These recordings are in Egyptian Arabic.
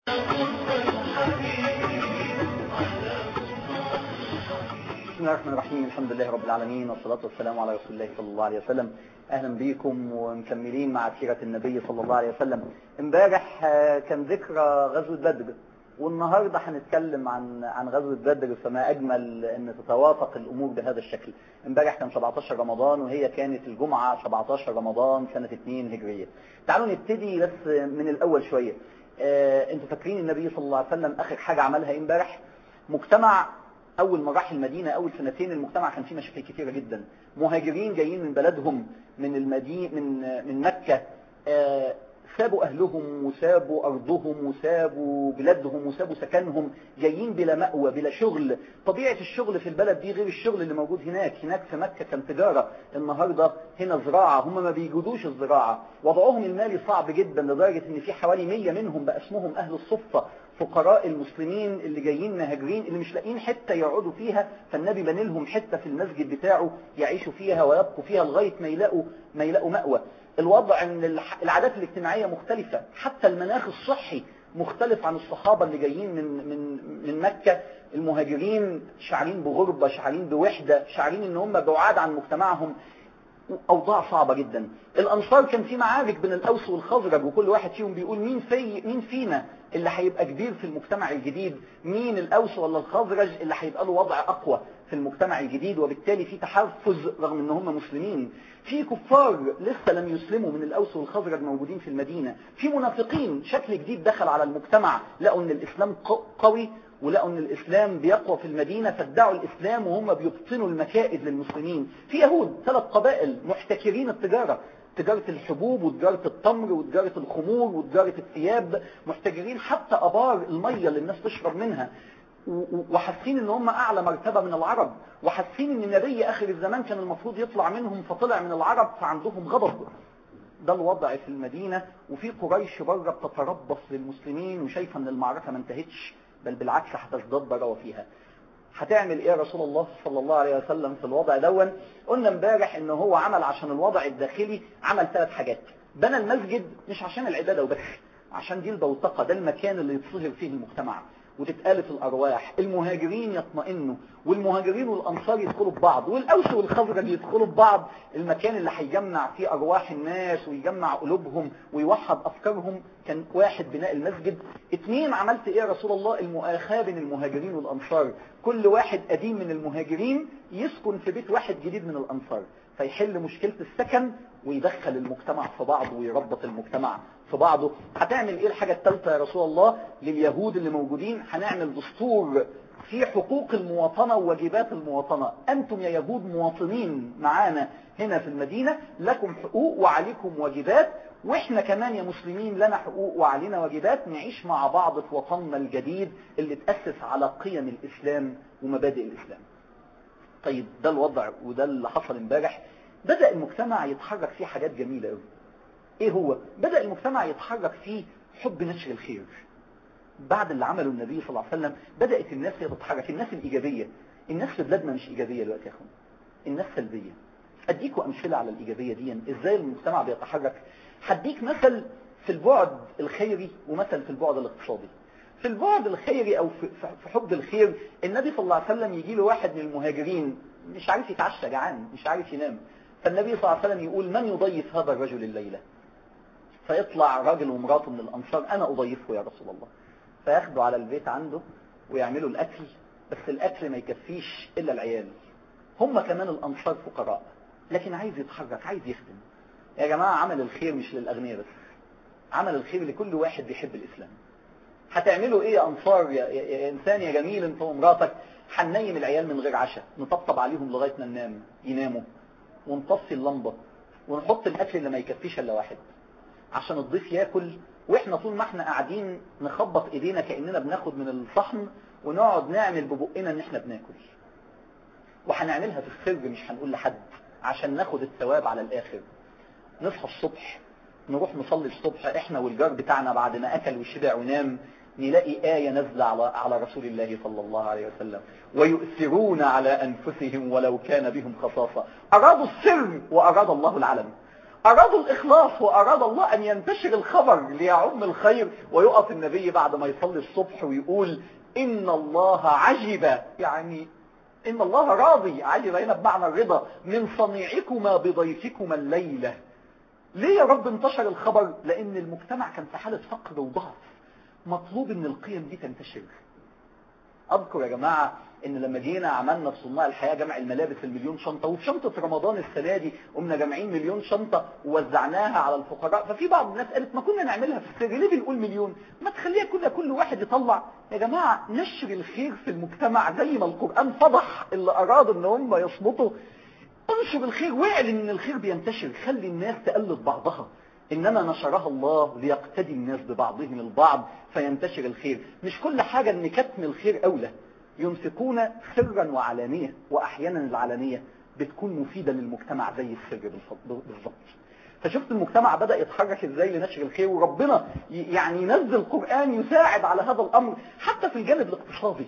بسم الله الرحمن الرحيم الحمد لله رب العالمين والصلاة والسلام على رسول الله صلى الله عليه وسلم أهلا بكم ومكملين مع سيرة النبي صلى الله عليه وسلم امبارح آه، كان ذكرى غزوة بدر والنهاردة هنتكلم عن عن غزوة بدر فما أجمل أن تتوافق الأمور بهذا الشكل امبارح كان 17 رمضان وهي كانت الجمعة 17 رمضان سنة 2 هجرية تعالوا نبتدي بس من الأول شوية آه، انتوا فاكرين النبي صلى الله عليه وسلم آخر حاجة عملها إيه امبارح مجتمع اول ما راح المدينة اول سنتين المجتمع كان فيه مشاكل كتيرة جدا مهاجرين جايين من بلدهم من المدينة من من مكة آه، سابوا اهلهم وسابوا ارضهم وسابوا بلادهم وسابوا سكنهم جايين بلا مأوى بلا شغل طبيعة الشغل في البلد دي غير الشغل اللي موجود هناك هناك في مكة كان تجارة النهاردة هنا زراعة هم ما بيجودوش الزراعة وضعهم المالي صعب جدا لدرجة ان في حوالي 100 منهم بقى اسمهم اهل الصفة فقراء المسلمين اللي جايين مهاجرين اللي مش لاقيين حتة يقعدوا فيها فالنبي بني لهم حتة في المسجد بتاعه يعيشوا فيها ويبقوا فيها لغاية ما يلاقوا ما يلاقوا مأوى الوضع ان الح- العادات الاجتماعية مختلفة حتى المناخ الصحي مختلف عن الصحابة اللي جايين من من من مكة المهاجرين شعرين بغربة شعرين بوحدة شعرين ان هم بعاد عن مجتمعهم اوضاع صعبة جدا الانصار كان في معارك بين الاوس والخزرج وكل واحد فيهم بيقول مين في مين فينا اللي هيبقى كبير في المجتمع الجديد مين الاوس ولا الخزرج اللي هيبقى له وضع اقوى في المجتمع الجديد وبالتالي في تحفز رغم ان هم مسلمين في كفار لسه لم يسلموا من الاوس والخزرج موجودين في المدينة في منافقين شكل جديد دخل على المجتمع لقوا ان الاسلام ق- قوي ولقوا ان الاسلام بيقوى في المدينة فادعوا الاسلام وهم بيبطنوا المكائد للمسلمين في يهود ثلاث قبائل محتكرين التجارة تجارة الحبوب وتجارة التمر وتجارة الخمور وتجارة الثياب محتكرين حتى ابار المية اللي الناس تشرب منها و- و- وحاسين ان هم اعلى مرتبة من العرب وحاسين ان نبي اخر الزمان كان المفروض يطلع منهم فطلع من العرب فعندهم غضب ده الوضع في المدينة وفي قريش بره بتتربص للمسلمين وشايفة ان المعركة ما انتهتش بل بالعكس هتزداد ضراوة فيها هتعمل ايه يا رسول الله صلى الله عليه وسلم في الوضع دون قلنا امبارح ان هو عمل عشان الوضع الداخلي عمل ثلاث حاجات بنى المسجد مش عشان العبادة وبس عشان دي البوتقة ده المكان اللي يتصهر فيه المجتمع وتتآلف الأرواح المهاجرين يطمئنوا والمهاجرين والأنصار يدخلوا ببعض والأوس والخزرج يدخلوا ببعض المكان اللي هيجمع فيه أرواح الناس ويجمع قلوبهم ويوحد أفكارهم كان واحد بناء المسجد اتنين عملت ايه يا رسول الله المؤاخاة بين المهاجرين والأنصار كل واحد قديم من المهاجرين يسكن في بيت واحد جديد من الأنصار فيحل مشكلة السكن ويدخل المجتمع في بعضه ويربط المجتمع في بعضه هتعمل ايه الحاجة الثالثة يا رسول الله لليهود اللي موجودين هنعمل دستور في حقوق المواطنة وواجبات المواطنة أنتم يا يهود مواطنين معانا هنا في المدينة لكم حقوق وعليكم واجبات واحنا كمان يا مسلمين لنا حقوق وعلينا واجبات نعيش مع بعض في وطننا الجديد اللي تأسس على قيم الإسلام ومبادئ الإسلام طيب ده الوضع وده اللي حصل امبارح بدأ المجتمع يتحرك فيه حاجات جميلة قوي ايه هو بدأ المجتمع يتحرك فيه حب نشر الخير بعد اللي عمله النبي صلى الله عليه وسلم بدأت الناس هي تتحرك الناس الإيجابية الناس في بلادنا مش إيجابية دلوقتي يا اخوان الناس سلبية أديكوا أمثلة على الإيجابية دي إزاي المجتمع بيتحرك هديك مثل في البعد الخيري ومثل في البعد الاقتصادي في البعد الخيري أو في في حب الخير النبي صلى الله عليه وسلم يجي له واحد من المهاجرين مش عارف يتعشى جعان مش عارف ينام فالنبي صلى الله عليه وسلم يقول من يضيف هذا الرجل الليلة فيطلع راجل ومراته من الأنصار أنا أضيفه يا رسول الله فياخدوا على البيت عنده ويعملوا الأكل بس الأكل ما يكفيش إلا العيال هم كمان الأنصار فقراء لكن عايز يتحرك عايز يخدم يا جماعة عمل الخير مش للأغنياء بس عمل الخير لكل واحد بيحب الإسلام هتعملوا ايه يا انصار يا, يا, يا انسان يا جميل انت ومراتك هننيم العيال من غير عشاء نطبطب عليهم لغاية ما ننام يناموا ونطفي اللمبة ونحط الاكل اللي ما يكفيش الا واحد عشان الضيف ياكل واحنا طول ما احنا قاعدين نخبط ايدينا كأننا بناخد من الصحن ونقعد نعمل ببقنا ان احنا بناكل وهنعملها في السر مش هنقول لحد عشان ناخد الثواب على الاخر نصحى الصبح نروح نصلي الصبح احنا والجار بتاعنا بعد ما اكل وشبع ونام نلاقي آية نازلة على, على رسول الله صلى الله عليه وسلم ويؤثرون على أنفسهم ولو كان بهم خصاصة أرادوا السر وأراد الله العلم أرادوا الإخلاص وأراد الله أن ينتشر الخبر ليعم الخير ويقف النبي بعد ما يصلي الصبح ويقول إن الله عجب يعني إن الله راضي عجب هنا بمعنى الرضا من صنيعكما بضيفكما الليلة ليه يا رب انتشر الخبر لأن المجتمع كان في حالة فقر وضعف مطلوب ان القيم دي تنتشر اذكر يا جماعة ان لما جينا عملنا في صناع الحياة جمع الملابس المليون شنطة وفي شنطة رمضان السنة دي قمنا جامعين مليون شنطة ووزعناها على الفقراء ففي بعض الناس قالت ما كنا نعملها في السر ليه بنقول مليون ما تخليها كل كل واحد يطلع يا جماعة نشر الخير في المجتمع زي ما القرآن فضح اللي ارادوا ان هم يصمتوا انشر الخير واعلن ان الخير بينتشر خلي الناس تقلد بعضها إنما نشرها الله ليقتدي الناس ببعضهم البعض فينتشر الخير مش كل حاجة ان كتم الخير أولى ينفقون سرا وعلانية وأحيانا العلانية بتكون مفيدة للمجتمع زي السر بالضبط فشفت المجتمع بدأ يتحرك ازاي لنشر الخير وربنا يعني ينزل قرآن يساعد على هذا الأمر حتى في الجانب الاقتصادي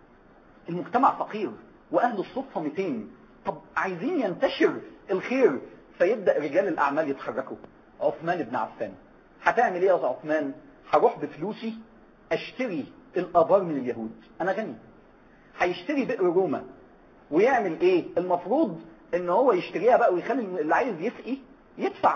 المجتمع فقير وأهل الصفة 200 طب عايزين ينتشر الخير فيبدأ رجال الأعمال يتحركوا عثمان بن عفان هتعمل ايه يا عثمان هروح بفلوسي اشتري الابار من اليهود انا غني هيشتري بئر روما ويعمل ايه المفروض ان هو يشتريها بقى ويخلي اللي عايز يسقي يدفع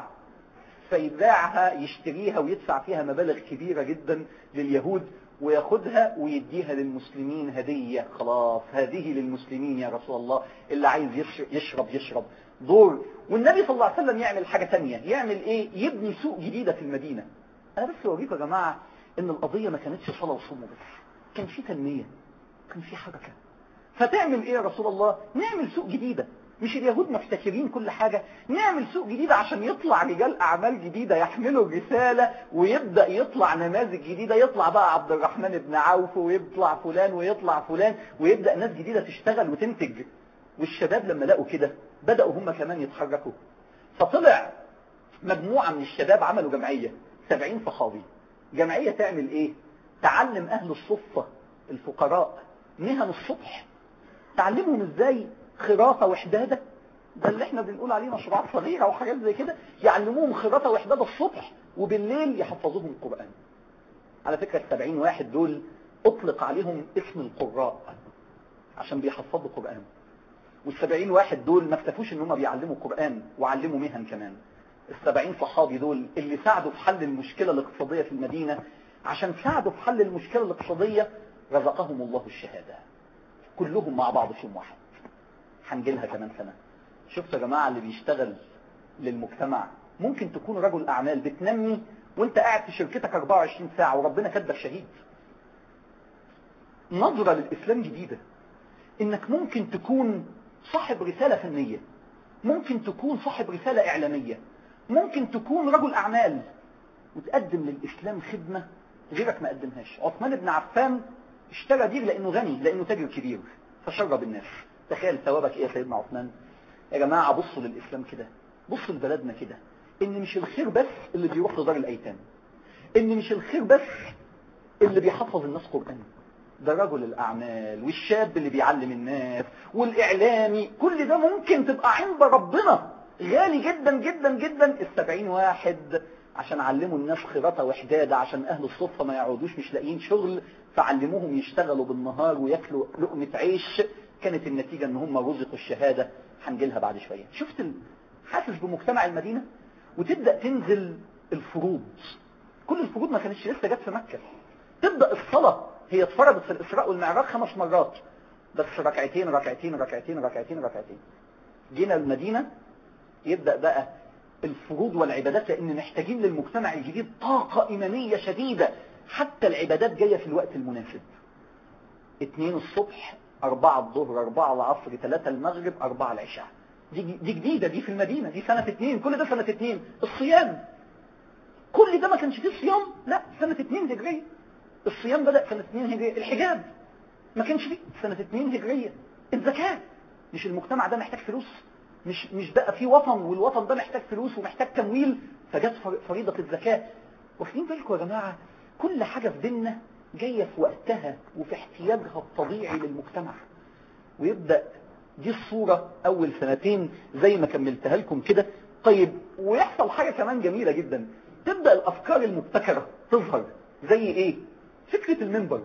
فيباعها يشتريها ويدفع فيها مبالغ كبيرة جدا لليهود وياخدها ويديها للمسلمين هدية خلاص هذه للمسلمين يا رسول الله اللي عايز يشرب يشرب دور والنبي صلى الله عليه وسلم يعمل حاجة تانية يعمل ايه يبني سوق جديدة في المدينة انا بس اوريكم يا جماعة ان القضية ما كانتش صلاة وصوم بس كان في تنمية كان في حركة فتعمل ايه يا رسول الله نعمل سوق جديدة مش اليهود محتكرين كل حاجة نعمل سوق جديد عشان يطلع رجال أعمال جديدة يحملوا الرسالة ويبدأ يطلع نماذج جديدة يطلع بقى عبد الرحمن بن عوف ويطلع فلان ويطلع فلان ويبدأ ناس جديدة تشتغل وتنتج والشباب لما لقوا كده بدأوا هم كمان يتحركوا فطلع مجموعة من الشباب عملوا جمعية سبعين صحابي جمعية تعمل ايه تعلم اهل الصفة الفقراء مهن الصبح تعلمهم ازاي خرافة وحدادة ده اللي احنا بنقول عليه مشروعات صغيرة وحاجات زي كده يعلموهم خرافة وحدادة الصبح وبالليل يحفظوهم القرآن على فكرة السبعين واحد دول اطلق عليهم اسم القراء عشان بيحفظوا قرآن والسبعين واحد دول ما اكتفوش ان هم بيعلموا قرآن وعلموا مهن كمان السبعين صحابي دول اللي ساعدوا في حل المشكلة الاقتصادية في المدينة عشان ساعدوا في حل المشكلة الاقتصادية رزقهم الله الشهادة كلهم مع بعض في يوم واحد هنجيلها كمان سنة شفتوا يا جماعة اللي بيشتغل للمجتمع ممكن تكون رجل أعمال بتنمي وانت قاعد في شركتك 24 ساعة وربنا كاتبك شهيد نظرة للإسلام جديدة انك ممكن تكون صاحب رسالة فنية ممكن تكون صاحب رسالة إعلامية ممكن تكون رجل أعمال وتقدم للإسلام خدمة غيرك ما قدمهاش عثمان بن عفان اشترى دير لأنه غني لأنه تاجر كبير فشرب الناس تخيل ثوابك ايه يا سيدنا عثمان يا جماعة بصوا للإسلام كده بصوا لبلدنا كده ان مش الخير بس اللي بيروح لدار الأيتام ان مش الخير بس اللي بيحفظ الناس قرآن ده رجل الأعمال والشاب اللي بيعلم الناس والإعلامي كل ده ممكن تبقى عند ربنا غالي جدا جدا جدا السبعين واحد عشان علموا الناس خراطة وحدادة عشان أهل الصفة ما يعودوش مش لاقيين شغل فعلموهم يشتغلوا بالنهار وياكلوا لقمة عيش كانت النتيجة ان هم رزقوا الشهادة هنجيلها بعد شوية شفت ال... حاسس بمجتمع المدينة وتبدأ تنزل الفروض كل الفروض ما كانتش لسه جت في مكة تبدأ الصلاة هي اتفرضت في الإسراء والمعراج خمس مرات بس ركعتين ركعتين ركعتين ركعتين ركعتين جينا المدينة يبدأ بقى الفروض والعبادات لأن محتاجين للمجتمع الجديد طاقة إيمانية شديدة حتى العبادات جاية في الوقت المناسب اتنين الصبح أربعة الظهر أربعة العصر ثلاثة المغرب أربعة العشاء دي, دي جديدة دي في المدينة دي سنة اتنين كل ده سنة اتنين الصيام كل ده ما كانش فيه صيام لا سنة اتنين هجرية الصيام بدأ سنة اتنين هجرية الحجاب ما كانش فيه سنة اتنين هجرية الزكاة مش المجتمع ده محتاج فلوس مش مش بقى في وطن والوطن ده محتاج فلوس ومحتاج تمويل فجت فريضة الزكاة واخدين بالكم يا جماعة كل حاجة في ديننا جاية في وقتها وفي احتياجها الطبيعي للمجتمع ويبدأ دي الصورة أول سنتين زي ما كملتها لكم كده طيب ويحصل حاجة كمان جميلة جدا تبدأ الأفكار المبتكرة تظهر زي إيه فكرة المنبر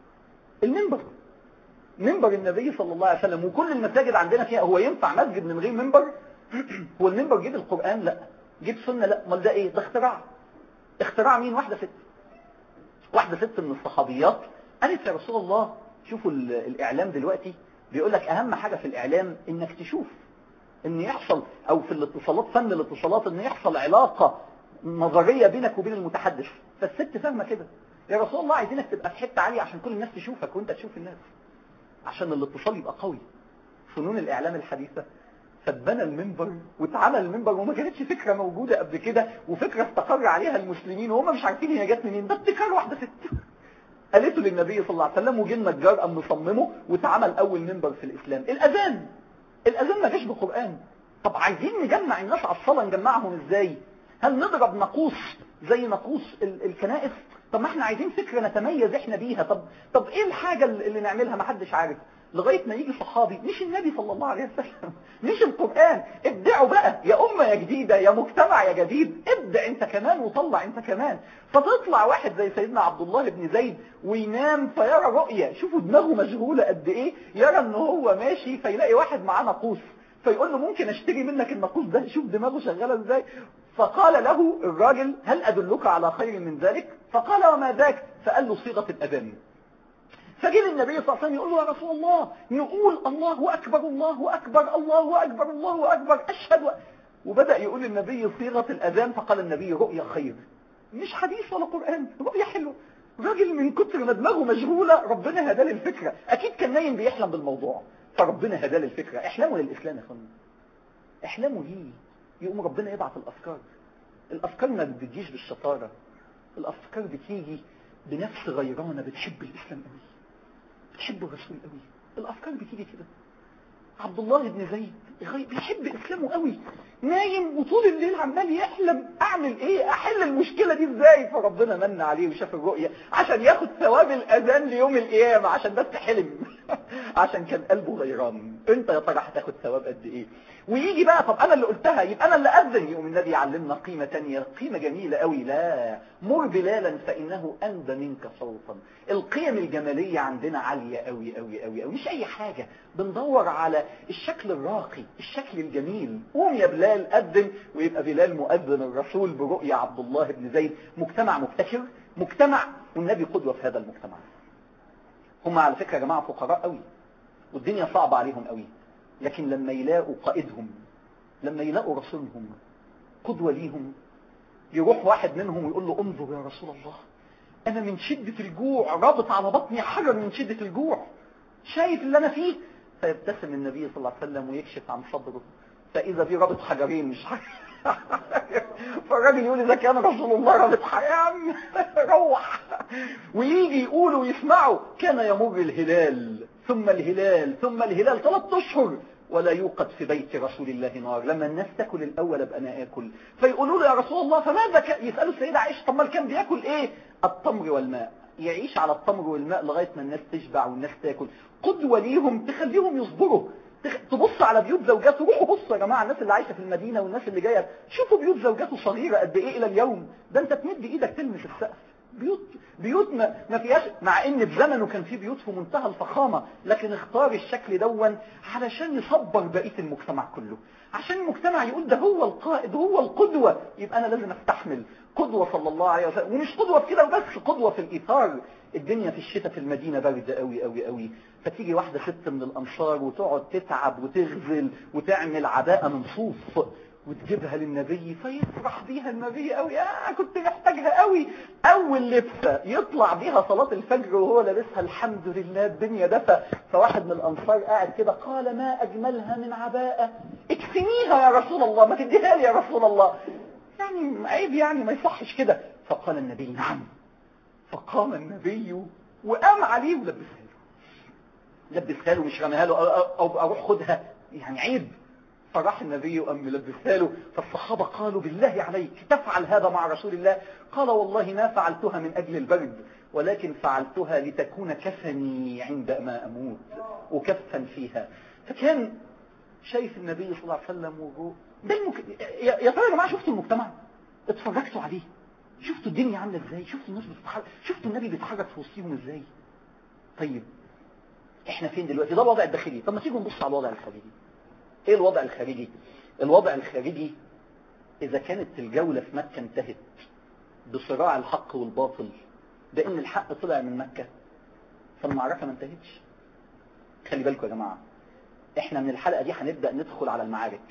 المنبر منبر النبي صلى الله عليه وسلم وكل المساجد عندنا فيها هو ينفع مسجد من غير منبر هو المنبر جيب القرآن لا جيب سنة لا امال ده ايه ده اختراع اختراع مين واحدة ست واحدة ست من الصحابيات قالت يا رسول الله شوفوا الإعلام دلوقتي بيقول لك أهم حاجة في الإعلام إنك تشوف إن يحصل أو في الاتصالات فن الاتصالات إن يحصل علاقة نظرية بينك وبين المتحدث فالست فاهمة كده يا رسول الله عايزينك تبقى في حتة عالية عشان كل الناس تشوفك وانت تشوف الناس عشان الاتصال يبقى قوي فنون الإعلام الحديثة فاتبنى المنبر واتعمل المنبر وما كانتش فكرة موجودة قبل كده وفكرة استقر عليها المسلمين وهم مش عارفين هي جت منين ده ابتكار واحدة ست قالته للنبي صلى الله عليه وسلم وجه النجار قام مصممه واتعمل اول منبر في الاسلام الاذان الاذان ما جاش بقران طب عايزين نجمع الناس على الصلاه نجمعهم ازاي هل نضرب ناقوس زي ناقوس ال- الكنائس طب ما احنا عايزين فكره نتميز احنا بيها طب طب ايه الحاجه اللي نعملها ما حدش عارف لغايه ما يجي صحابي مش النبي صلى الله عليه وسلم مش القران ابدعوا بقى يا امه يا جديده يا مجتمع يا جديد ابدع انت كمان وطلع انت كمان فتطلع واحد زي سيدنا عبد الله بن زيد وينام فيرى رؤيه شوفوا دماغه مشغوله قد ايه يرى ان هو ماشي فيلاقي واحد معاه ناقوس فيقول له ممكن اشتري منك الناقوس ده شوف دماغه شغاله ازاي فقال له الراجل هل ادلك على خير من ذلك فقال وما ذاك فقال له صيغه الاذان فجه للنبي صلى الله عليه وسلم يقول له يا رسول الله نقول الله اكبر الله اكبر الله اكبر الله اكبر اشهد و... وبدا يقول النبي صيغه الاذان فقال النبي رؤيا خير مش حديث ولا قران رؤيا حلوه راجل من كتر ما دماغه مشغوله ربنا هداه للفكره اكيد كان نايم بيحلم بالموضوع فربنا هداه للفكره احلموا للاسلام يا اخوانا احلموا ليه يقوم ربنا يبعث الافكار الافكار ما بتجيش بالشطاره الافكار بتيجي بنفس غيرانه بتحب الاسلام قوي بتحب الرسول قوي الافكار بتيجي كده عبد الله بن زيد غي- بيحب اسلامه قوي نايم وطول الليل عمال يحلم اعمل ايه احل المشكله دي ازاي فربنا من عليه وشاف الرؤيه عشان ياخد ثواب الاذان ليوم القيامه عشان بس حلم عشان كان قلبه غيران انت يا ترى هتاخد ثواب قد ايه ويجي بقى طب انا اللي قلتها يبقى انا اللي اذن يقوم النبي يعلمنا قيمه تانية قيمه جميله قوي لا مر بلالا فانه اندى منك صوتا القيم الجماليه عندنا عاليه قوي قوي قوي قوي مش اي حاجه بندور على الشكل الراقي الشكل الجميل قوم يا بلال اذن ويبقى بلال مؤذن الرسول برؤيا عبد الله بن زيد مجتمع مبتكر مجتمع والنبي قدوه في هذا المجتمع هم على فكره يا جماعه فقراء قوي والدنيا صعبه عليهم قوي لكن لما يلاقوا قائدهم لما يلاقوا رسولهم قدوة ليهم يروح واحد منهم ويقول له انظر يا رسول الله انا من شدة الجوع رابط على بطني حجر من شدة الجوع شايف اللي انا فيه فيبتسم النبي صلى الله عليه وسلم ويكشف عن صدره فاذا بيه رابط حجرين مش حجر فالراجل يقول اذا كان رسول الله رابط حيام روح ويجي يقولوا ويسمعوا كان يمر الهلال ثم الهلال ثم الهلال ثلاث اشهر ولا يوقد في بيت رسول الله نار لما الناس تاكل الاول ابقى انا اكل فيقولوا له يا رسول الله فماذا كان يسالوا السيده عائشه طب ما كان بياكل ايه التمر والماء يعيش على التمر والماء لغايه ما الناس تشبع والناس تاكل قدوه ليهم تخليهم يصبروا تخ- تبص على بيوت زوجاته روحوا بصوا يا جماعه الناس اللي عايشه في المدينه والناس اللي جايه شوفوا بيوت زوجاته صغيره قد ايه الى اليوم ده انت تمد ايدك تلمس السقف بيوت بيوت ما, ما فيهاش مع ان في زمنه كان في بيوت في منتهى الفخامه لكن اختار الشكل دون علشان يصبر بقيه المجتمع كله عشان المجتمع يقول ده هو القائد هو القدوه يبقى انا لازم استحمل قدوه صلى الله عليه وسلم ومش قدوه في كده وبس قدوه في الايثار الدنيا في الشتاء في المدينه برد قوي قوي قوي فتيجي واحده ست من الانصار وتقعد تتعب وتغزل وتعمل عباءه من صوف وتجيبها للنبي فيفرح بيها النبي قوي اه كنت محتاجها قوي اول لبسه يطلع بيها صلاه الفجر وهو لابسها الحمد لله الدنيا دفى فواحد من الانصار قاعد كده قال ما اجملها من عباءه اكفنيها يا رسول الله ما تديها لي يا رسول الله يعني عيب يعني ما يصحش كده فقال النبي نعم فقام النبي وقام عليه ولبسها له لبسها له مش رميها له أو, أو اروح خدها يعني عيب فراح النبي وقام ملبسها له فالصحابة قالوا بالله عليك تفعل هذا مع رسول الله قال والله ما فعلتها من أجل البرد ولكن فعلتها لتكون كفني عندما أموت وكفا فيها فكان شايف النبي صلى الله عليه وسلم وهو ده المك... يا يا ترى يا جماعه شفتوا المجتمع اتفرجتوا عليه شفتوا الدنيا عامله ازاي شفتوا الناس بتتحرك شفتوا النبي بيتحرك في وسطهم ازاي طيب احنا فين دلوقتي ده الوضع الداخلي طب ما تيجوا نبص على الوضع الخارجي ايه الوضع الخارجي الوضع الخارجي اذا كانت الجولة في مكة انتهت بصراع الحق والباطل بان الحق طلع من مكة فالمعركة ما انتهتش خلي بالكم يا جماعة احنا من الحلقة دي هنبدأ ندخل على المعارك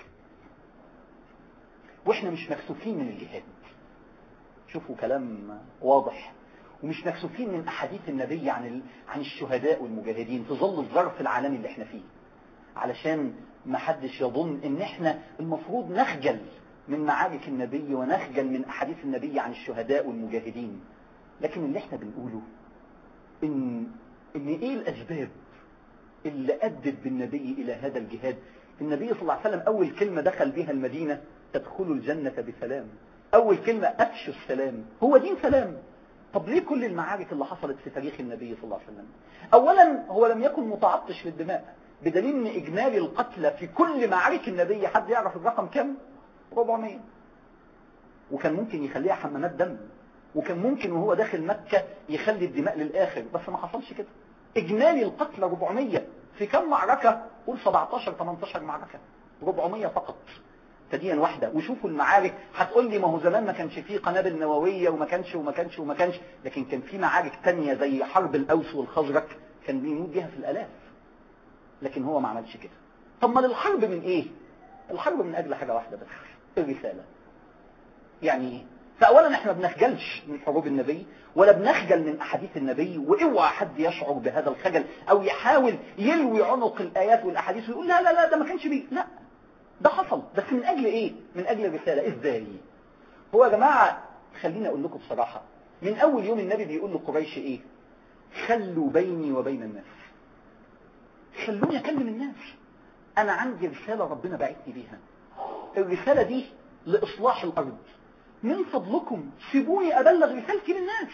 واحنا مش مكسوفين من الجهاد شوفوا كلام واضح ومش مكسوفين من احاديث النبي عن ال... عن الشهداء والمجاهدين في ظل الظرف العالمي اللي احنا فيه علشان ما حدش يظن ان احنا المفروض نخجل من معارك النبي ونخجل من احاديث النبي عن الشهداء والمجاهدين لكن اللي احنا بنقوله ان ان ايه الاسباب اللي ادت بالنبي الى هذا الجهاد النبي صلى الله عليه وسلم اول كلمة دخل بها المدينة تدخلوا الجنة بسلام اول كلمة افشوا السلام هو دين سلام طب ليه كل المعارك اللي حصلت في تاريخ النبي صلى الله عليه وسلم اولا هو لم يكن متعطش للدماء بدليل ان اجمالي القتلى في كل معارك النبي حد يعرف الرقم كم 400 وكان ممكن يخليها حمامات دم وكان ممكن وهو داخل مكة يخلي الدماء للآخر بس ما حصلش كده إجمالي القتلى 400 في كم معركة قول 17 18 معركة 400 فقط فديا واحدة وشوفوا المعارك هتقول لي ما هو زمان ما كانش فيه قنابل نووية وما كانش وما كانش وما كانش لكن كان في معارك تانية زي حرب الأوس والخزرج كان بيموت بيها في الآلاف لكن هو ما عملش كده طب ما الحرب من ايه الحرب من اجل حاجة واحدة بس الرسالة يعني ايه فاولا احنا بنخجلش من حروب النبي ولا بنخجل من احاديث النبي واوعى حد يشعر بهذا الخجل او يحاول يلوي عنق الايات والاحاديث ويقول لا لا لا ده ما كانش بيه لا ده حصل بس من اجل ايه من اجل الرسالة ازاي هو يا جماعة خليني اقول لكم بصراحة من اول يوم النبي بيقول لقريش ايه خلوا بيني وبين الناس خلوني اكلم الناس انا عندي رسالة ربنا بعتني بيها الرسالة دي لاصلاح الارض من فضلكم سيبوني ابلغ رسالتي للناس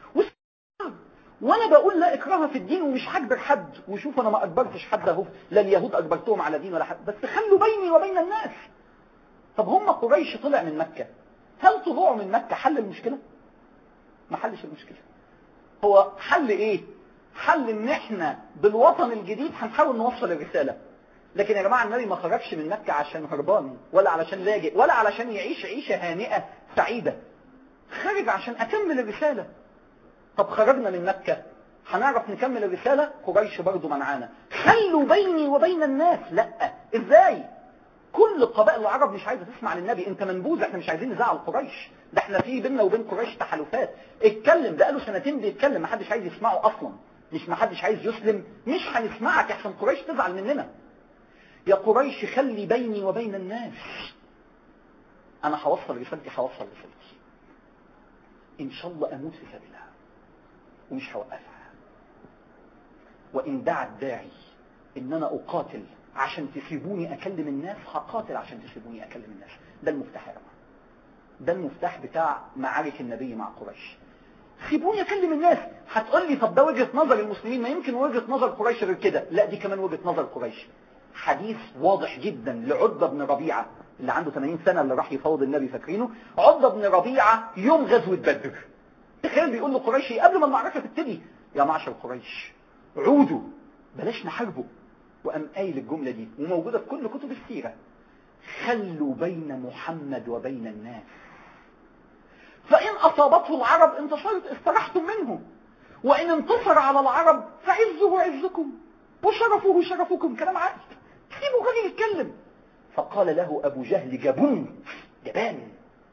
وانا بقول لا اكراه في الدين ومش هجبر حد وشوف انا ما اجبرتش حد اهو لا اليهود اجبرتهم على دين ولا حد بس خلوا بيني وبين الناس طب هم قريش طلع من مكة هل طلوعوا من مكة حل المشكلة ما حلش المشكلة هو حل ايه حل ان احنا بالوطن الجديد هنحاول نوصل الرسالة لكن يا جماعة النبي ما خرجش من مكة عشان هربان ولا علشان لاجئ ولا علشان يعيش عيشة هانئة سعيدة خرج عشان اكمل الرسالة طب خرجنا من مكة هنعرف نكمل الرسالة قريش برضو منعانا خلوا بيني وبين الناس لا ازاي كل قبائل العرب مش عايزة تسمع للنبي انت منبوذ احنا مش عايزين نزعل قريش ده احنا في بيننا وبين قريش تحالفات اتكلم بقاله سنتين بيتكلم محدش عايز يسمعه اصلا مش محدش عايز يسلم مش هنسمعك احسن قريش تزعل مننا يا قريش خلي بيني وبين الناس انا هوصل رسالتي هوصل رسالتي ان شاء الله اموت في سبيلها ومش هوقفها وان دعا الداعي ان انا اقاتل عشان تسيبوني اكلم الناس هقاتل عشان تسيبوني اكلم الناس ده المفتاح يا جماعه ده المفتاح بتاع معارك النبي مع قريش سيبوني اكلم الناس هتقول لي طب ده وجهة نظر المسلمين ما يمكن وجهة نظر قريش غير كده لا دي كمان وجهة نظر قريش حديث واضح جدا لعتبة بن ربيعة اللي عنده 80 سنة اللي راح يفاوض النبي فاكرينه عتبة بن ربيعة يوم غزوة بدر تخيل بيقول له قريش قبل ما المعركة تبتدي يا معشر قريش عودوا بلاش نحاربوا وقام قايل الجملة دي وموجودة في كل كتب السيرة خلوا بين محمد وبين الناس فإن أصابته العرب انتصرت استرحتم منه وإن انتصر على العرب فعزه عزكم وشرفه شرفكم كلام عادي سيبوا غني يتكلم فقال له أبو جهل جبون جبان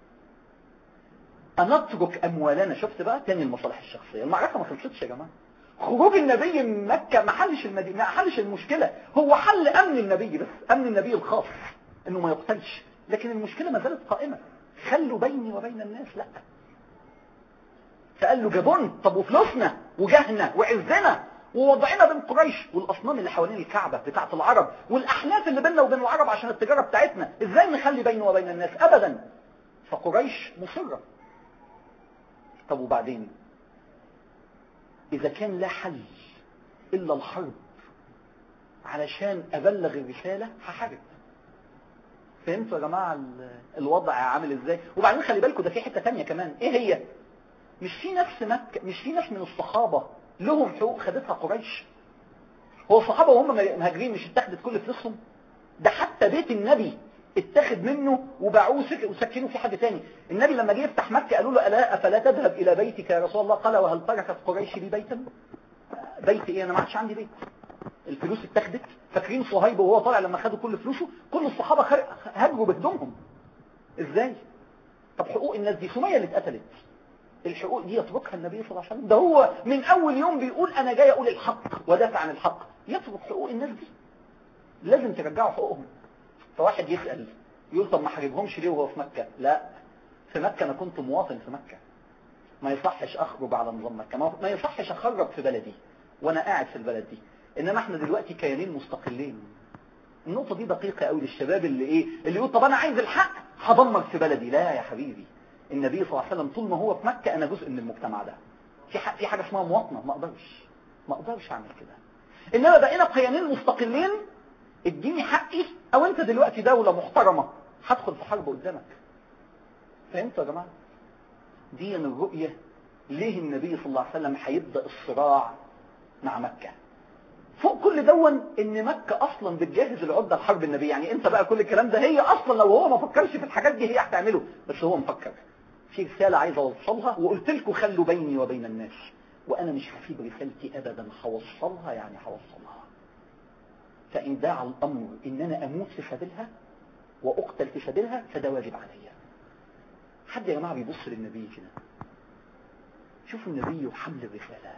أنترك أموالنا شفت بقى تاني المصالح الشخصية المعركة ما خلصتش يا جماعة خروج النبي من مكة ما حلش المدينة ما حلش المشكلة هو حل أمن النبي بس أمن النبي الخاص إنه ما يقتلش لكن المشكلة ما زالت قائمة خلوا بيني وبين الناس لا فقال له جابون طب وفلوسنا وجهنا وعزنا ووضعنا بين قريش والاصنام اللي حوالين الكعبة بتاعت العرب والاحلاف اللي بيننا وبين العرب عشان التجارة بتاعتنا ازاي نخلي بينه وبين الناس ابدا فقريش مصرة طب وبعدين اذا كان لا حل الا الحرب علشان ابلغ الرسالة هحارب فهمتوا يا جماعة ال- الوضع عامل ازاي وبعدين خلي بالكم ده في حتة تانية كمان ايه هي مش في ناس في مكة مش في ناس من الصحابة لهم حقوق خدتها قريش هو الصحابة وهم مهاجرين مش اتخذت كل فلوسهم ده حتى بيت النبي اتخذ منه وباعوه سك- وسكنوا في حد تاني النبي لما جه يفتح مكة قالوا له ألا أفلا تذهب إلى بيتك يا رسول الله قال وهل تركت قريش لي بيتا بيت ايه انا ما عادش عندي بيت الفلوس اتخذت فاكرين صهيب وهو طالع لما خدوا كل فلوسه كل الصحابة خر- هاجروا بهدومهم ازاي طب حقوق الناس دي سمية اللي اتقتلت الحقوق دي يتركها النبي صلى الله عليه وسلم ده هو من اول يوم بيقول انا جاي اقول الحق ودافع عن الحق يترك حقوق الناس دي لازم ترجعوا حقوقهم فواحد يسأل يقول طب ما حاربهمش ليه وهو في مكة لا في مكة انا كنت مواطن في مكة ما يصحش اخرج على نظام مكة ما- ما يصحش اخرج في بلدي وانا قاعد في البلد دي انما احنا دلوقتي كيانين مستقلين النقطة دي دقيقة قوي للشباب اللي ايه اللي يقول طب انا عايز الحق هدمر في بلدي لا يا حبيبي النبي صلى الله عليه وسلم طول ما هو في مكة انا جزء من المجتمع ده في ح- في حاجة اسمها مواطنة ما اقدرش ما اقدرش اعمل كده انما بقينا كيانين مستقلين اديني حقي او انت دلوقتي دولة محترمة هدخل في حرب قدامك فهمتوا يا جماعة دي الرؤية ليه النبي صلى الله عليه وسلم هيبدأ الصراع مع مكة فوق كل دون ان مكة اصلا بتجهز العدة لحرب النبي يعني انت بقى كل الكلام ده هي اصلا لو هو ما فكرش في الحاجات دي هي هتعمله بس هو مفكر في رسالة عايز اوصلها وقلت لكم خلوا بيني وبين الناس وانا مش هسيب رسالتي ابدا هوصلها يعني هوصلها فان دعا الامر ان انا اموت في سبيلها واقتل في سبيلها فده واجب عليا حد يا جماعة بيبص للنبي كده شوفوا النبي وحمل الرسالة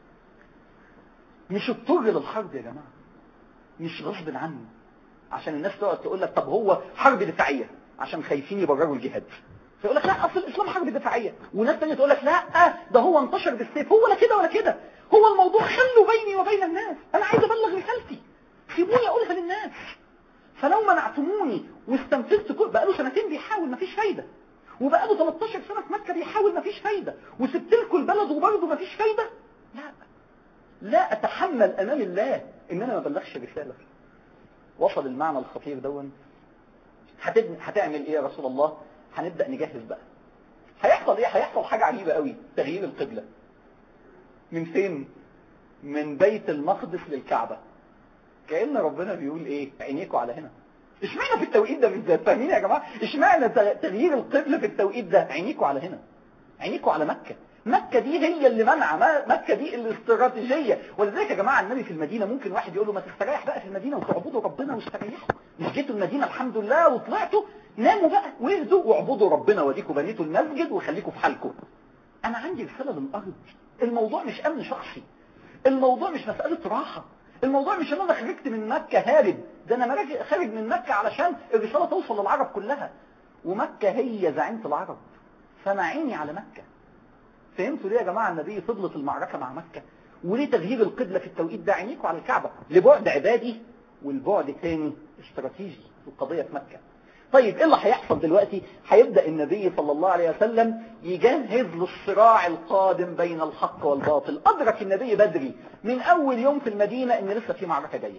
مش اضطر للحرب يا جماعة مش غصب عنه عشان الناس تقعد تقول لك طب هو حرب دفاعية عشان خايفين يبرروا الجهاد فيقول لك لا اصل الاسلام حرب دفاعية وناس تانية تقول لك لا ده هو انتشر بالسيف هو لا كده ولا كده هو الموضوع خلوا بيني وبين الناس انا عايز ابلغ رسالتي سيبوني اقولها للناس فلو منعتموني واستنفذت كل بقاله سنتين بيحاول مفيش فايدة وبقاله 13 سنة في مكة بيحاول مفيش فايدة وسبت لكم البلد وبرضه مفيش فايدة لا لا اتحمل امام الله ان انا ما بلغش رسالة وصل المعنى الخطير دون هتبن... هتعمل ايه يا رسول الله هنبدأ نجهز بقى هيحصل ايه هيحصل حاجة عجيبة قوي تغيير القبلة من فين من بيت المقدس للكعبة كأن ربنا بيقول ايه عينيكوا على هنا اشمعنى في التوقيت ده بالذات فاهمين يا جماعة اشمعنى تغيير القبلة في التوقيت ده عينيكوا على هنا عينيكوا على مكة مكة دي هي اللي منع مكة دي الاستراتيجية ولذلك يا جماعة النبي في المدينة ممكن واحد يقول له ما تستريح بقى في المدينة وتعبدوا ربنا واستريحوا مش جيتوا المدينة الحمد لله وطلعتوا ناموا بقى واهدوا واعبدوا ربنا وديكوا بنيتوا المسجد وخليكوا في حالكم انا عندي رسالة للارض الموضوع مش امن شخصي الموضوع مش مسألة راحة الموضوع مش ان انا خرجت من مكة هارب ده انا خارج من مكة علشان الرسالة توصل للعرب كلها ومكة هي زعيمة العرب فانا عيني على مكة فهمتوا ليه يا جماعة النبي فضلت المعركة مع مكة وليه تغيير القبلة في التوقيت ده عينيكوا على الكعبة لبعد عبادي والبعد تاني استراتيجي في القضية في مكة طيب ايه اللي هيحصل دلوقتي هيبدأ النبي صلى الله عليه وسلم يجهز للصراع القادم بين الحق والباطل ادرك النبي بدري من اول يوم في المدينة ان لسه في معركة جاية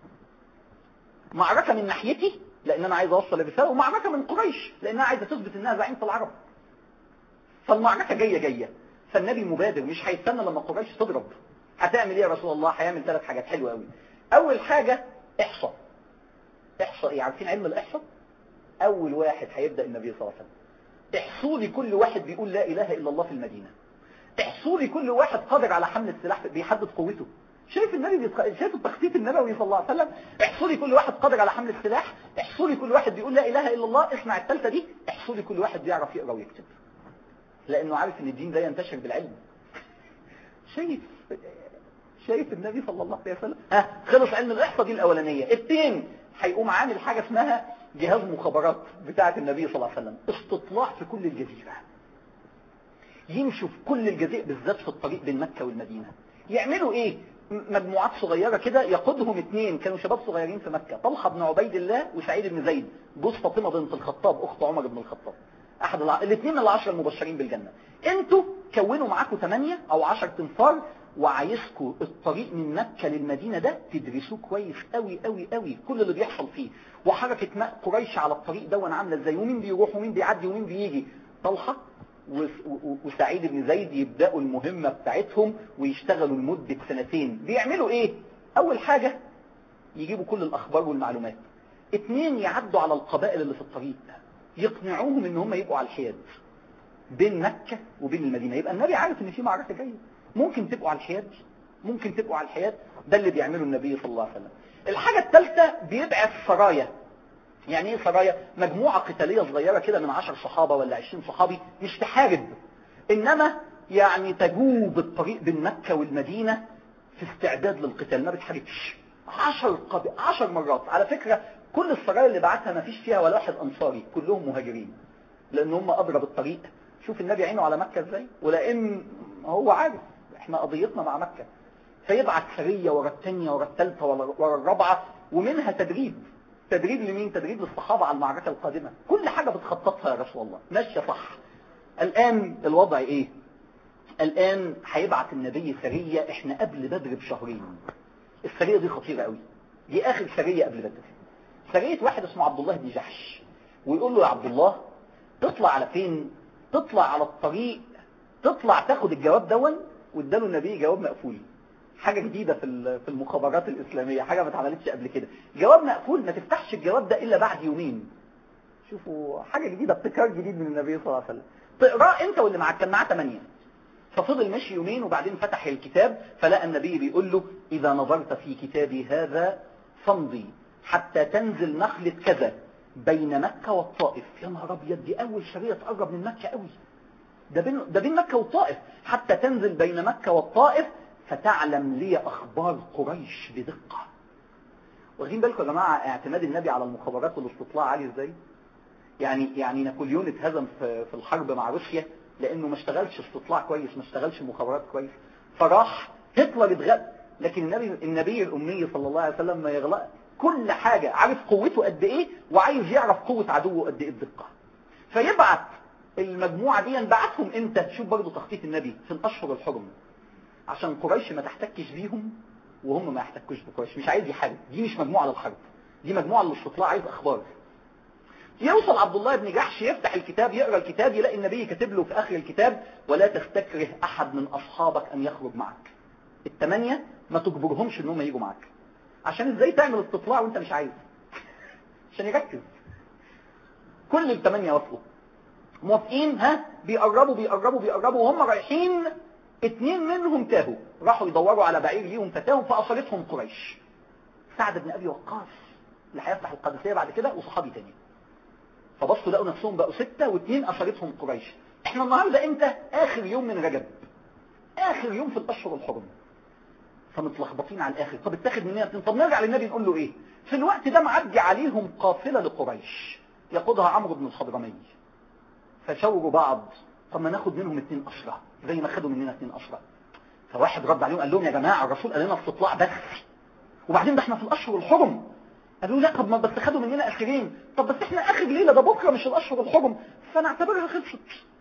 معركة من ناحيتي لان انا عايز اوصل الرسالة ومعركة من قريش لانها عايزة تثبت انها زعيمة العرب فالمعركة جاية جاية فالنبي مبادر مش هيستنى لما قريش تضرب هتعمل ايه يا رسول الله هيعمل ثلاث حاجات حلوة قوي اول حاجة احصى احصى ايه عارفين علم الاحصاء اول واحد هيبدأ النبي صلى الله عليه وسلم احصوا لي كل واحد بيقول لا اله الا الله في المدينة احصوا لي كل واحد قادر على حمل السلاح بيحدد قوته شايف النبي بيتق... شايف التخطيط النبوي صلى الله عليه وسلم احصوا لي كل واحد قادر على حمل السلاح احصوا لي كل واحد بيقول لا اله الا الله اسمع الثالثه دي احصوا لي كل واحد بيعرف يقرا ويكتب لانه عارف ان الدين ده ينتشر بالعلم شايف شايف النبي صلى الله عليه وسلم ها خلص علم الاحصاء دي الاولانيه التين هيقوم عامل حاجه اسمها جهاز مخابرات بتاعه النبي صلى الله عليه وسلم استطلاع في كل الجزيره يمشوا في كل الجزيره بالذات في الطريق بين مكه والمدينه يعملوا ايه مجموعات صغيرة كده يقودهم اثنين كانوا شباب صغيرين في مكة طلحة بن عبيد الله وسعيد بن زيد جوز فاطمة بنت الخطاب اخت عمر بن الخطاب احد الع... الاثنين من العشرة المبشرين بالجنة انتوا كونوا معاكم ثمانية او عشر تنفار وعايزكم الطريق من مكة للمدينة ده تدرسوه كويس قوي قوي قوي كل اللي بيحصل فيه وحركة ماء قريش على الطريق ده وانا عاملة ازاي ومين بيروح ومين بيعدي ومين بيجي طلحة و- و- وسعيد بن زيد يبدأوا المهمة بتاعتهم ويشتغلوا لمدة سنتين بيعملوا ايه اول حاجة يجيبوا كل الاخبار والمعلومات اتنين يعدوا على القبائل اللي في الطريق يقنعوهم ان هم يبقوا على الحياد بين مكة وبين المدينة يبقى النبي عارف ان في معركة جاية ممكن تبقوا على الحياد ممكن تبقوا على الحياد ده اللي بيعمله النبي صلى الله عليه وسلم الحاجة الثالثة بيبعث سرايا يعني ايه سرايا مجموعة قتالية صغيرة كده من عشر صحابة ولا عشرين صحابي مش تحارب انما يعني تجوب الطريق بين مكة والمدينة في استعداد للقتال ما بتحاربش عشر, قب... عشر مرات على فكرة كل السرايا اللي بعتها ما فيش فيها ولا واحد انصاري كلهم مهاجرين لان هم اضرب الطريق شوف النبي عينه على مكة ازاي ولان هو عارف احنا قضيتنا مع مكة فيبعت سرية ورا الثانية ورا الثالثة ورا ورا الرابعة ومنها تدريب تدريب لمين تدريب للصحابة على المعركة القادمة كل حاجة بتخططها يا رسول الله ماشية صح الآن الوضع ايه الآن هيبعت النبي سرية احنا قبل بدر بشهرين السرية دي خطيرة قوي دي آخر سرية قبل بدر سرية واحد اسمه عبد الله بن جحش ويقول له يا عبد الله تطلع على فين تطلع على الطريق تطلع تاخد الجواب دون واداله النبي جواب مقفول حاجة جديدة في ال- في المخابرات الإسلامية حاجة ما اتعملتش قبل كده جواب مقفول ما تفتحش الجواب ده إلا بعد يومين شوفوا حاجة جديدة ابتكار جديد من النبي صلى الله عليه وسلم تقراه انت واللي معاك كان معاه ثمانية ففضل مشي يومين وبعدين فتح الكتاب فلقى النبي بيقول له إذا نظرت في كتابي هذا فامضي حتى تنزل نخلة كذا بين مكة والطائف يا نهار أبيض دي أول شرية تقرب من مكة قوي ده بين, ده بين مكة والطائف حتى تنزل بين مكة والطائف فتعلم لي أخبار قريش بدقة واخدين بالكم يا جماعة اعتماد النبي على المخابرات والاستطلاع عالي ازاي يعني يعني نابليون اتهزم في في الحرب مع روسيا لانه ما اشتغلش استطلاع كويس ما اشتغلش مخابرات كويس فراح هتلر اتغلب لكن النبي النبي الامي صلى الله عليه وسلم ما يغلق كل حاجة عارف قوته قد ايه وعايز يعرف قوة عدوه قد ايه الدقة فيبعت المجموعة دي بعتهم امتى شوف برضو تخطيط النبي في الاشهر الحرم عشان قريش ما تحتكش بيهم وهم ما يحتكوش بقريش مش عايز يحارب دي مش مجموعة للحرب دي مجموعة للاستطلاع عايز اخبار يوصل عبد الله بن جحش يفتح الكتاب يقرأ الكتاب يلاقي النبي كاتب له في آخر الكتاب ولا تستكره أحد من أصحابك أن يخرج معك الثمانية ما تجبرهمش ان هم يجوا معك عشان ازاي تعمل استطلاع وانت مش عايز عشان يركز كل الثمانية وصلوا موافقين ها بيقربوا بيقربوا بيقربوا وهم رايحين اتنين منهم تاهوا راحوا يدوروا على بعير ليهم فتاهم فأصلتهم قريش سعد بن أبي وقاص اللي هيفتح القادسية بعد كده وصحابي تاني فبصوا لقوا نفسهم بقوا ستة واثنين أثرتهم قريش احنا النهاردة امتى اخر يوم من رجب اخر يوم في الاشهر الحرم فمتلخبطين على الاخر طب اتاخد مننا اتنين طب نرجع للنبي نقول له ايه في الوقت ده معدي عليهم قافلة لقريش يقودها عمرو بن الحضرمي فشاوروا بعض طب ما ناخد منهم اتنين أسرة زي ما خدوا مننا اتنين أسرة فواحد رد عليهم قال لهم يا جماعة الرسول قال لنا استطلاع بس وبعدين ده احنا في الاشهر الحرم قالوا لا طب ما بس خدوا مننا اسيرين طب بس احنا اخر ليله ده بكره مش الاشهر الحرم فنعتبرها خلصت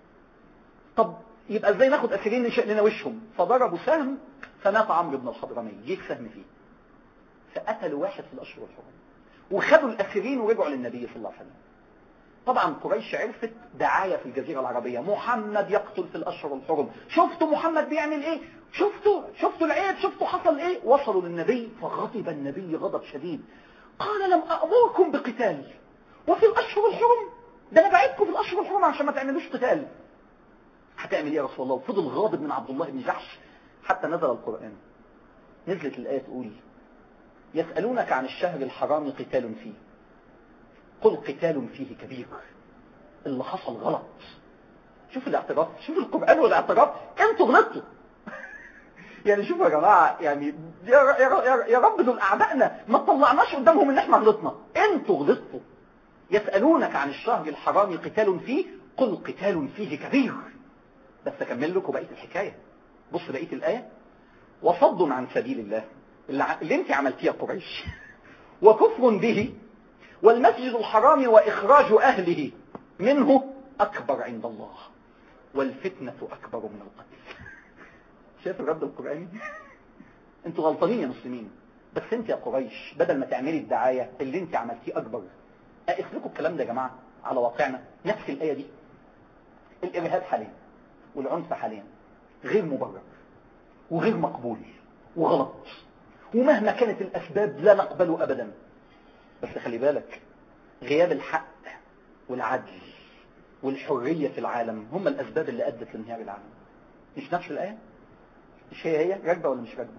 طب يبقى ازاي ناخد اسيرين نشق لنا وشهم فضربوا سهم فمات عمرو بن الحضرمي جه سهم فيه فقتلوا واحد في الاشهر الحرم وخدوا الاسيرين ورجعوا للنبي صلى الله عليه وسلم طبعا قريش عرفت دعاية في الجزيرة العربية محمد يقتل في الأشهر الحرم شفتوا محمد بيعمل ايه شفتوا شفتوا العيب شفتوا حصل ايه وصلوا للنبي فغضب النبي غضب شديد قال لم أأمركم بقتال وفي الأشهر الحرم ده أنا بعدكم في الأشهر الحرم عشان ما تعملوش قتال هتعمل ايه يا رسول الله وفضل غاضب من عبد الله بن جحش حتى نزل القرآن نزلت الآية تقول يسألونك عن الشهر الحرام قتال فيه قل قتال فيه كبير اللي حصل غلط شوف الاعتراف شوف القرآن والاعتراف انتوا غلطتوا يعني شوفوا يا جماعة يعني يا, يا, يا رب دول أعدائنا ما طلعناش قدامهم ان احنا غلطنا انتوا غلطتوا يسألونك عن الشهر الحرام قتال فيه قل قتال فيه كبير بس اكمل لكم بقية الحكاية بص بقية الآية وصد عن سبيل الله اللي, اللي انت عملتيها قريش وكفر به والمسجد الحرام وإخراج أهله منه أكبر عند الله والفتنة أكبر من القتل شايف الرد القرآني انتوا غلطانين يا مسلمين بس انت يا قريش بدل ما تعملي الدعاية اللي انت عملتيه أكبر اخلقوا الكلام ده يا جماعة على واقعنا نفس الآية دي الإرهاب حاليا والعنف حاليا غير مبرر وغير مقبول وغلط ومهما كانت الأسباب لا نقبله أبدا بس خلي بالك غياب الحق والعدل والحرية في العالم هم الأسباب اللي أدت لانهيار العالم مش نفس الآية مش هي هي راكبة ولا مش راكبة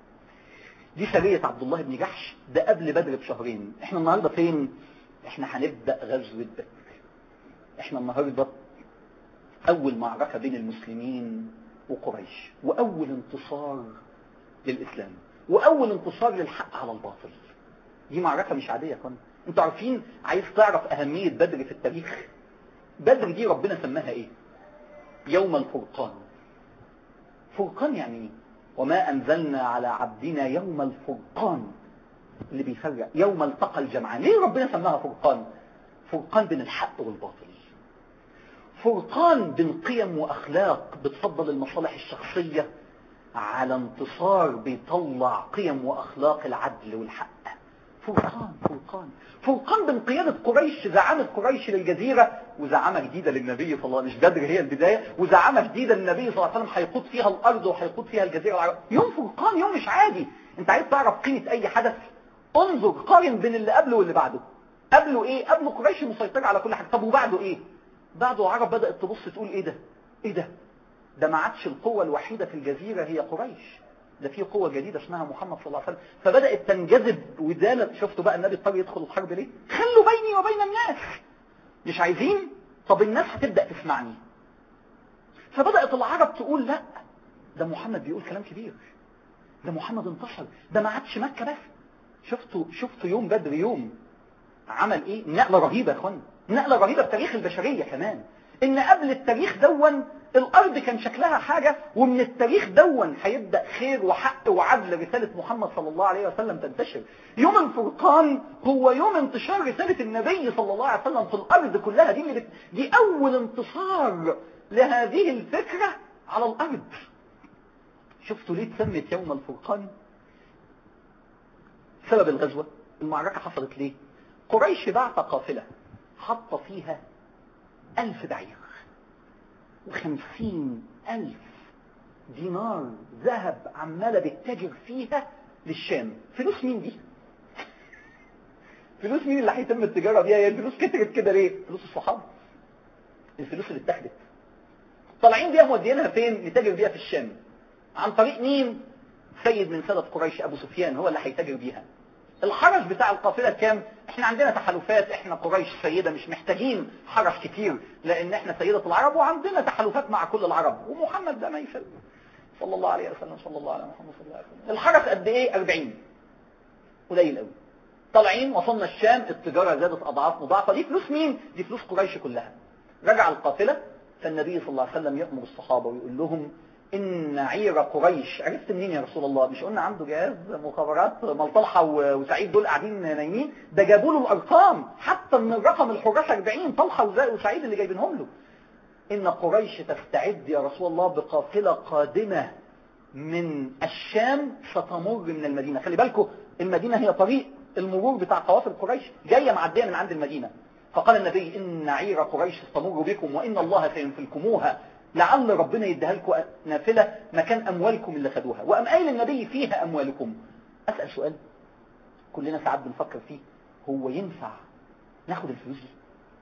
دي سرية عبد الله بن جحش ده قبل بدر بشهرين احنا النهاردة فين احنا هنبدأ غزوة بدر احنا النهاردة اول معركة بين المسلمين وقريش واول انتصار للاسلام واول انتصار للحق على الباطل دي معركة مش عادية كنا انتوا عارفين عايز تعرف اهمية بدر في التاريخ بدر دي ربنا سماها ايه يوم الفرقان فرقان يعني ايه وما انزلنا على عبدنا يوم الفرقان اللي بيفرق يوم التقى الجمعان ليه ربنا سماها فرقان فرقان بين الحق والباطل فرقان بين قيم واخلاق بتفضل المصالح الشخصية على انتصار بيطلع قيم واخلاق العدل والحق فرقان فرقان فرقان بين قيادة قريش زعامة قريش للجزيرة وزعامة جديدة للنبي صلى الله عليه وسلم مش بدر هي البداية وزعامة جديدة للنبي صلى الله عليه وسلم هيقود فيها الأرض وهيقود فيها الجزيرة العربية يوم فرقان يوم مش عادي انت عايز تعرف قيمة أي حدث انظر قارن بين اللي قبله واللي بعده قبله ايه قبله قريش مسيطرة على كل حاجة طب وبعده ايه بعده العرب بدأت تبص تقول ايه ده ايه ده ده ما عادش القوة الوحيدة في الجزيرة هي قريش ده في قوة جديدة اسمها محمد صلى الله عليه وسلم فبدأت تنجذب ودانت شفتوا بقى النبي اضطر يدخل الحرب ليه خلوا بيني وبين الناس مش عايزين طب الناس هتبدأ تسمعني فبدأت العرب تقول لا ده محمد بيقول كلام كبير ده محمد انتصر ده ما عادش مكة بس شفتوا شفتوا يوم بدر يوم عمل ايه نقلة رهيبة يا اخوان نقلة رهيبة في تاريخ البشرية كمان ان قبل التاريخ دون الارض كان شكلها حاجة ومن التاريخ دون هيبدأ خير وحق وعدل رسالة محمد صلى الله عليه وسلم تنتشر يوم الفرقان هو يوم انتشار رسالة النبي صلى الله عليه وسلم في الارض كلها دي, اللي دي اول انتصار لهذه الفكرة على الارض شفتوا ليه اتسمت يوم الفرقان سبب الغزوة المعركة حصلت ليه قريش بعت قافلة حط فيها ألف بعير وخمسين ألف دينار ذهب عمالة بتتاجر فيها للشام فلوس مين دي فلوس مين اللي هيتم التجارة بيها هي الفلوس كترت كده ليه فلوس الصحابة الفلوس اللي اتاخدت طالعين بيها مودينها فين نتاجر بيها في الشام عن طريق مين سيد من سادة قريش أبو سفيان هو اللي هيتاجر بيها الحرس بتاع القافلة كام احنا عندنا تحالفات احنا قريش سيدة مش محتاجين حرس كتير لان احنا سيدة العرب وعندنا تحالفات مع كل العرب ومحمد ده ما يفرق صلى الله عليه وسلم صلى الله على محمد صلى الله عليه وسلم الحرس قد ايه 40 قليل قوي طالعين وصلنا الشام التجارة زادت اضعاف مضاعفة دي فلوس مين دي فلوس قريش كلها رجع القافلة فالنبي صلى الله عليه وسلم يأمر الصحابة ويقول لهم إن عير قريش عرفت منين يا رسول الله مش قلنا عنده جهاز مخابرات ملطلحة وسعيد دول قاعدين نايمين ده جابوا له الأرقام حتى من الرقم الحراس 40 طلحة وسعيد اللي جايبينهم له إن قريش تستعد يا رسول الله بقافلة قادمة من الشام ستمر من المدينة خلي بالكم المدينة هي طريق المرور بتاع قوافل قريش جاية معدية من عند المدينة فقال النبي إن عير قريش تمر بكم وإن الله سينفلكموها لعل ربنا يديها لكم نافلة مكان أموالكم اللي خدوها وأم قايل النبي فيها أموالكم أسأل سؤال كلنا ساعات بنفكر فيه هو ينفع ناخد الفلوس دي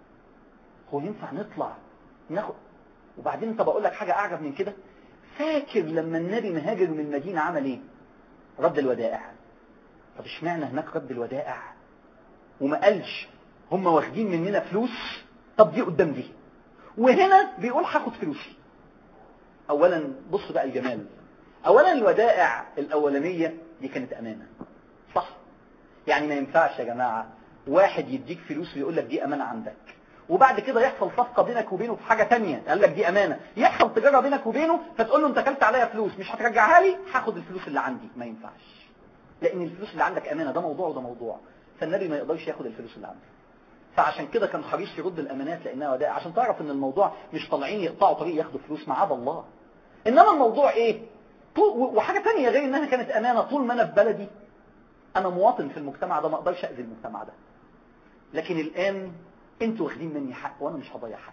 هو ينفع نطلع ناخد وبعدين انت بقول لك حاجة أعجب من كده فاكر لما النبي مهاجر من المدينة عمل ايه رد الودائع طب اشمعنى هناك رد الودائع وما قالش هم واخدين مننا فلوس طب دي قدام دي وهنا بيقول هاخد فلوسي اولا بص بقى الجمال اولا الودائع الاولانية دي كانت امانة صح يعني ما ينفعش يا جماعة واحد يديك فلوس ويقول لك دي امانة عندك وبعد كده يحصل صفقة بينك وبينه في حاجة تانية قال لك دي امانة يحصل تجارة بينك وبينه فتقول له انت كلت عليا فلوس مش هترجعها لي هاخد الفلوس اللي عندي ما ينفعش لان الفلوس اللي عندك امانة ده موضوع وده موضوع فالنبي ما يقدرش ياخد الفلوس اللي عنده فعشان كده كان حريص يرد الامانات لانها ودائع عشان تعرف ان الموضوع مش طالعين يقطعوا طريق ياخدوا فلوس معاذ الله انما الموضوع ايه طول وحاجه ثانيه غير انها كانت امانه طول ما انا في بلدي انا مواطن في المجتمع ده ما اقدرش اذي المجتمع ده لكن الان انتوا واخدين مني حق وانا مش هضيع حقي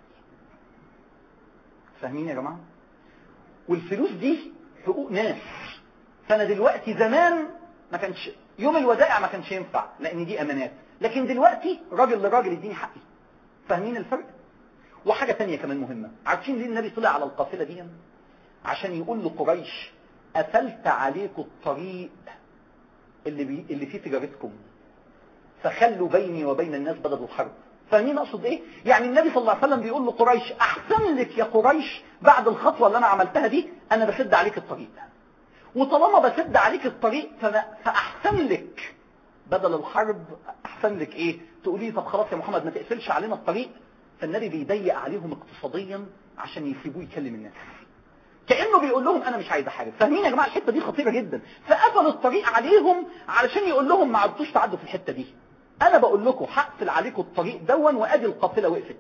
فاهمين يا جماعه والفلوس دي حقوق ناس فانا دلوقتي زمان ما كانش يوم الودائع ما كانش ينفع لان دي امانات لكن دلوقتي راجل لراجل يديني حقي فاهمين الفرق وحاجة تانية كمان مهمة عارفين ليه النبي طلع على القافلة دي عشان يقول لقريش قفلت عليكم الطريق اللي, بي... اللي فيه تجارتكم فخلوا بيني وبين الناس بدل الحرب فاهمين اقصد ايه يعني النبي صلى الله عليه وسلم بيقول لقريش احسن لك يا قريش بعد الخطوة اللي انا عملتها دي انا بسد عليك الطريق وطالما بسد عليك الطريق فأنا فاحسن لك بدل الحرب احسن لك ايه تقولي طب خلاص يا محمد ما تقفلش علينا الطريق فالنبي بيضيق عليهم اقتصاديا عشان يسيبوه يكلم الناس كانه بيقول لهم انا مش عايز احارب فاهمين يا جماعه الحته دي خطيره جدا فقفل الطريق عليهم علشان يقول لهم ما عدتوش تعدوا في الحته دي انا بقول لكم هقفل عليكم الطريق دون وادي القافله وقفت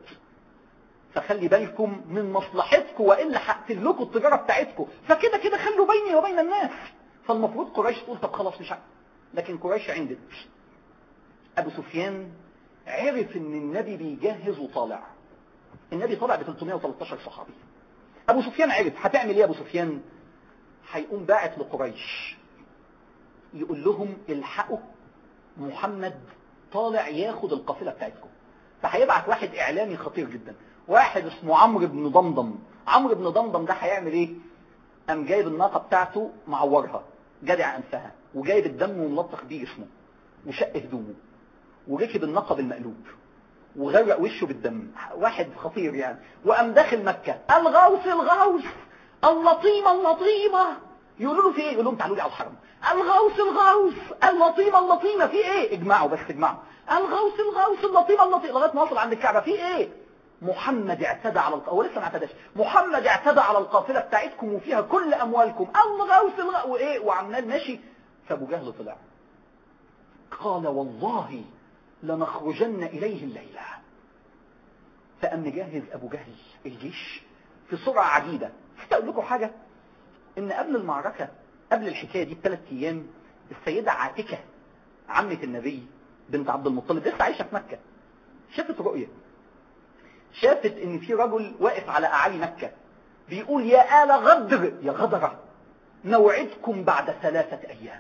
فخلي بالكم من مصلحتكم والا هقتل لكم التجاره بتاعتكم فكده كده خلوا بيني وبين الناس فالمفروض قريش تقول طب خلاص مش عارف لكن قريش عندت ابو سفيان عرف ان النبي بيجهز وطالع النبي طالع ب 313 صحابي ابو سفيان عرف هتعمل ايه ابو سفيان هيقوم باعت لقريش يقول لهم الحقوا محمد طالع ياخد القافله بتاعتكم فهيبعت واحد اعلامي خطير جدا واحد اسمه عمرو بن ضمضم عمرو بن ضمضم ده هيعمل ايه قام جايب الناقه بتاعته معورها جدع انفها وجايب الدم وملطخ بيه جسمه وشق هدومه وركب الناقه بالمقلوب وغرق وشه بالدم واحد خطير يعني وقام داخل مكة الغوث الغوث اللطيمة اللطيمة يقولوا له في ايه يقول لهم تعالوا لي على الحرم الغوث الغوث اللطيمة اللطيمة في ايه اجمعوا بس اجمعوا الغوث الغوث اللطيمة اللطيمة لغاية ما وصل عند الكعبة في ايه محمد اعتدى على الق... هو لسه ما اعتداش محمد اعتدى على القافلة بتاعتكم وفيها كل اموالكم الغوث الغوث وايه وعمال ماشي فابو جهل طلع قال والله لنخرجن إليه الليلة فقام مجهز أبو جهل الجيش في سرعة عجيبة أقول لكم حاجة إن قبل المعركة قبل الحكاية دي بثلاث أيام السيدة عاتكة عمة النبي بنت عبد المطلب لسه عايشة في مكة شافت رؤية شافت إن في رجل واقف على أعالي مكة بيقول يا آل غدر يا غدرة موعدكم بعد ثلاثة أيام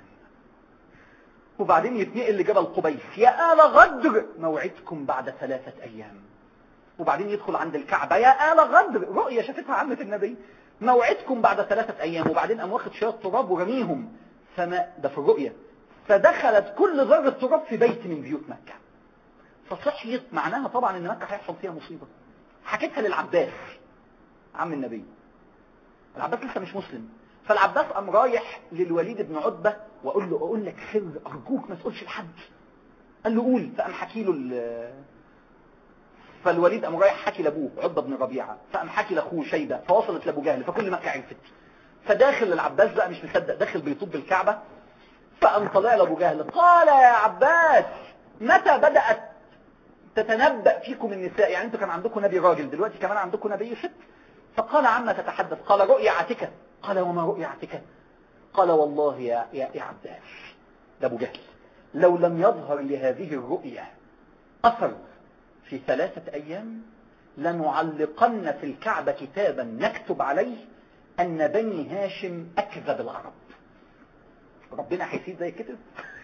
وبعدين يتنقل لجبل قبيس يا آل غدر موعدكم بعد ثلاثة أيام وبعدين يدخل عند الكعبة يا آل غدر رؤية شافتها عمة النبي موعدكم بعد ثلاثة أيام وبعدين قام واخد شوية تراب ورميهم فما ده في الرؤية فدخلت كل ذرة تراب في بيت من بيوت مكة فصحيت معناها طبعا ان مكة هيحصل فيها مصيبة حكيتها للعباس عم النبي العباس لسه مش مسلم فالعباس قام رايح للوليد بن عتبة واقول له اقول لك سر ارجوك ما تقولش لحد قال له قول فقام حكي له ال... فالوليد قام رايح حكي لابوه عتبة بن ربيعة فقام حكي لاخوه شيبة فوصلت لابو جهل فكل مكة عرفت فداخل العباس بقى مش مصدق داخل بيطوب بالكعبة فقام طلع لابو جهل قال يا عباس متى بدأت تتنبأ فيكم النساء يعني انتوا كان عندكم نبي راجل دلوقتي كمان عندكم نبي ست فقال عما تتحدث قال رؤيا عتكة قال وما رؤيا عتكة قال والله يا, يا, يا عباس ده ابو جهل لو لم يظهر لهذه الرؤيا أثر في ثلاثة أيام لنعلقن في الكعبة كتابا نكتب عليه أن بني هاشم أكذب العرب ربنا هيسيب زي كتب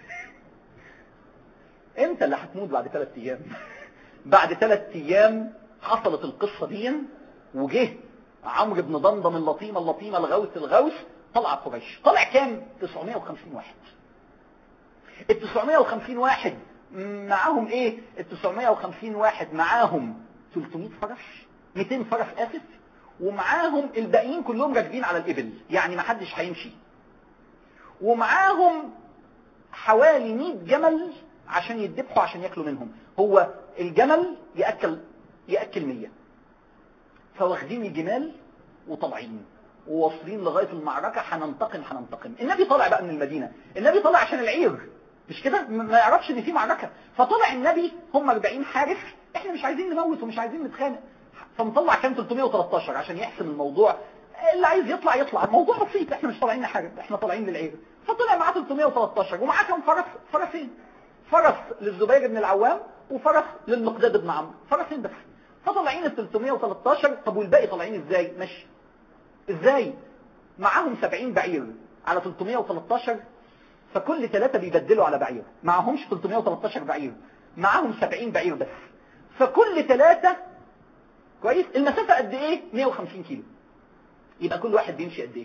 انت اللي هتموت بعد ثلاث ايام بعد ثلاث ايام حصلت القصة دي وجه عمرو بن ضمضم اللطيمة اللطيمة الغوث الغوث طلع قريش طلع كام 950 واحد ال 950 واحد معاهم ايه ال 950 واحد معاهم 300 فرس 200 فرس اسف ومعاهم الباقيين كلهم راكبين على الابل يعني ما حدش هيمشي ومعاهم حوالي 100 جمل عشان يدبحوا عشان ياكلوا منهم هو الجمل ياكل ياكل 100 فواخدين الجمال وطالعين وواصلين لغايه المعركه هننتقم هننتقم النبي طالع بقى من المدينه النبي طالع عشان العير مش كده ما يعرفش ان في معركه فطلع النبي هم 40 حارس احنا مش عايزين نموت ومش عايزين نتخانق فمطلع كام 313 عشان يحسم الموضوع اللي عايز يطلع يطلع الموضوع بسيط احنا مش طالعين حاجه احنا طالعين للعير فطلع معاه 313 ومعاه كام فرس فرسين فرس للزبير بن العوام وفرس للمقداد بن عمرو فرسين بس فطالعين ال 313 طب والباقي طالعين ازاي ماشي ازاي معاهم 70 بعير على 313 فكل ثلاثة بيبدلوا على بعير معاهمش 313 بعير معاهم 70 بعير بس فكل ثلاثة كويس المسافة قد ايه 150 كيلو يبقى كل واحد بيمشي قد ايه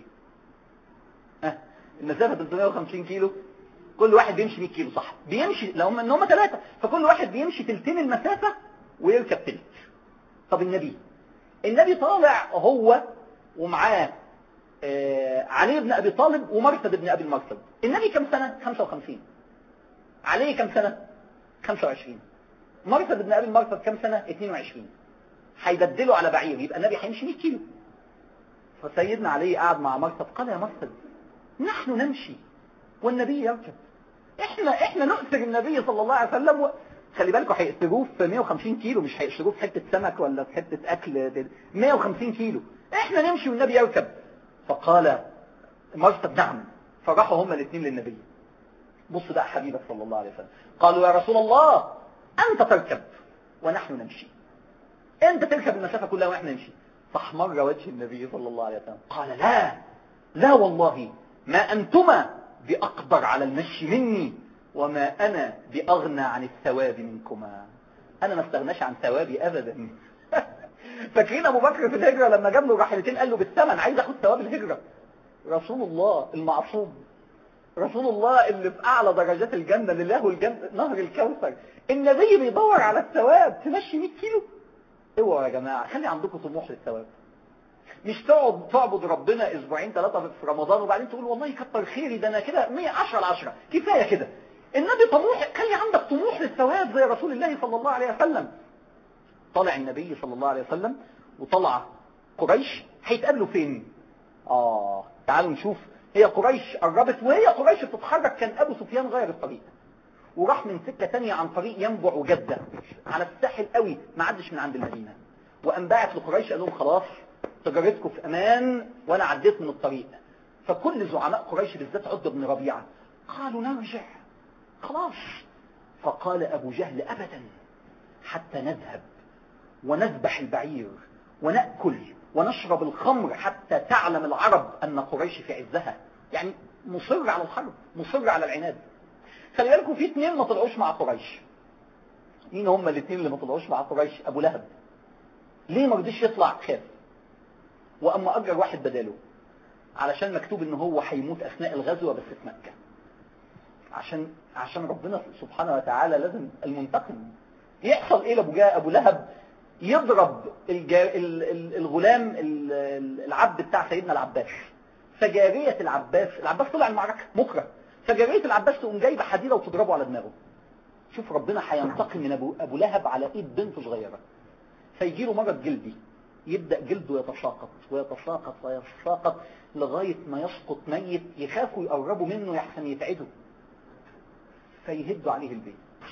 ها المسافة 350 كيلو كل واحد بيمشي 100 كيلو صح بيمشي لو هم ان هم ثلاثة فكل واحد بيمشي تلتين المسافة ويركب تلت طب النبي النبي طالع هو ومعاه آه علي بن ابي طالب ومرثد بن ابي المرثد النبي كم سنة 55 علي كم سنة 25 مرثد بن ابي المرثد كم سنة 22 هيبدلوا على بعير يبقى النبي هيمشي 100 كيلو فسيدنا علي قعد مع مرثد قال يا مرثد نحن نمشي والنبي يركب احنا احنا نؤثر النبي صلى الله عليه وسلم و... خلي بالكم هيأسروه في 150 كيلو مش هيأسروه في حتة سمك ولا في حتة اكل 150 كيلو احنا نمشي والنبي يركب فقال مرثد نعم فراحوا هما الاثنين للنبي بص بقى حبيبك صلى الله عليه وسلم قالوا يا رسول الله انت تركب ونحن نمشي انت تركب المسافة كلها واحنا نمشي فاحمر وجه النبي صلى الله عليه وسلم قال لا لا والله ما أنتما بأقدر على المشي مني وما أنا بأغنى عن الثواب منكما أنا ما استغناش عن ثوابي أبدا فاكرين أبو بكر في الهجرة لما جاب له راحلتين قال له بالثمن عايز أخد ثواب الهجرة رسول الله المعصوم رسول الله اللي في أعلى درجات الجنة لله الجنة نهر الكوثر النبي بيدور على الثواب تمشي 100 كيلو اوعوا يا جماعة خلي عندكم طموح للثواب مش تقعد تعبد ربنا اسبوعين ثلاثة في رمضان وبعدين تقول والله كتر خيري ده انا كده 110 على 10 كفاية كده النبي طموح خلي عندك طموح للثواب زي رسول الله صلى الله عليه وسلم طلع النبي صلى الله عليه وسلم وطلع قريش هيتقابلوا فين اه تعالوا نشوف هي قريش قربت وهي قريش بتتحرك كان ابو سفيان غير الطريق وراح من سكة تانية عن طريق ينبع وجدة على الساحل قوي ما عدش من عند المدينة وقام باعت لقريش قال لهم خلاص تجارتكم في امان وانا عديت من الطريق فكل زعماء قريش بالذات عد بن ربيعة قالوا نرجع خلاص فقال ابو جهل ابدا حتى نذهب ونذبح البعير ونأكل ونشرب الخمر حتى تعلم العرب ان قريش في عزها يعني مصر على الحرب مصر على العناد خلي بالكم في اثنين ما طلعوش مع قريش مين هم الاثنين اللي ما طلعوش مع قريش ابو لهب ليه ما رضيش يطلع خاف واما اجر واحد بداله علشان مكتوب ان هو هيموت اثناء الغزوه بس في مكه عشان عشان ربنا سبحانه وتعالى لازم المنتقم يحصل ايه لابو جا ابو لهب يضرب الجا... ال... ال... الغلام ال... العبد بتاع سيدنا العباس فجارية العباس العباس طلع المعركة مكره فجارية العباس تقوم جايبه حديدة وتضربه على دماغه شوف ربنا هينتقم من ابو ابو لهب على ايد بنت صغيرة فيجي له مرض جلدي يبدأ جلده يتساقط ويتساقط ويتساقط لغاية ما يسقط ميت يخافوا يقربوا منه يحسن يتعدوا فيهدوا عليه البيت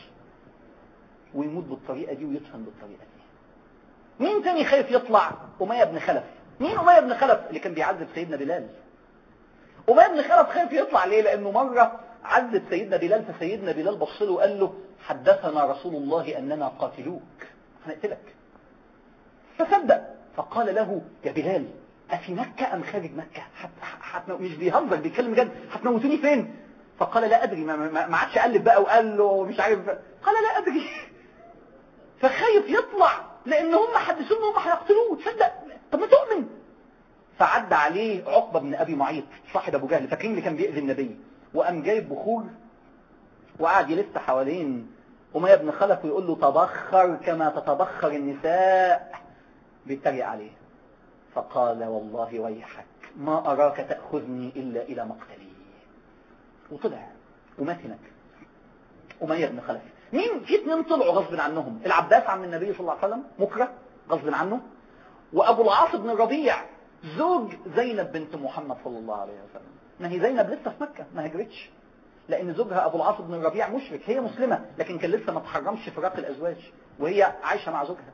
ويموت بالطريقة دي ويدفن بالطريقة دي مين تاني خايف يطلع أمية بن خلف مين أمية بن خلف اللي كان بيعذب سيدنا بلال أمية بن خلف خايف يطلع ليه لأنه مرة عذب سيدنا بلال فسيدنا بلال بص له وقال له حدثنا رسول الله أننا قاتلوك هنقتلك فصدق فقال له يا بلال أفي مكة أم خارج مكة حت حت مش بيهزر بيتكلم جد هتموتوني فين فقال لا أدري ما, ما, ما عادش قلب بقى وقال له مش عارف قال لا أدري فخايف يطلع لأن هم حدثوا ان هم هيقتلوه تصدق طب ما تؤمن فعدى عليه عقبة بن أبي معيط صاحب أبو جهل فاكرين اللي كان بيأذي النبي وقام جايب بخور وقعد يلف حوالين أمية بن خلف ويقول له تبخر كما تتبخر النساء بيتريق عليه فقال والله ويحك ما أراك تأخذني إلا إلى مقتلي وطلع ومات هناك أمية بن خلف مين في اتنين طلعوا غصب عنهم العباس عم النبي صلى الله عليه وسلم مكره غصب عنه وأبو العاص بن الربيع زوج زينب بنت محمد صلى الله عليه وسلم ما هي زينب لسه في مكة ما هجرتش لأن زوجها أبو العاص بن الربيع مشرك هي مسلمة لكن كان لسه ما تحرمش فراق الأزواج وهي عايشة مع زوجها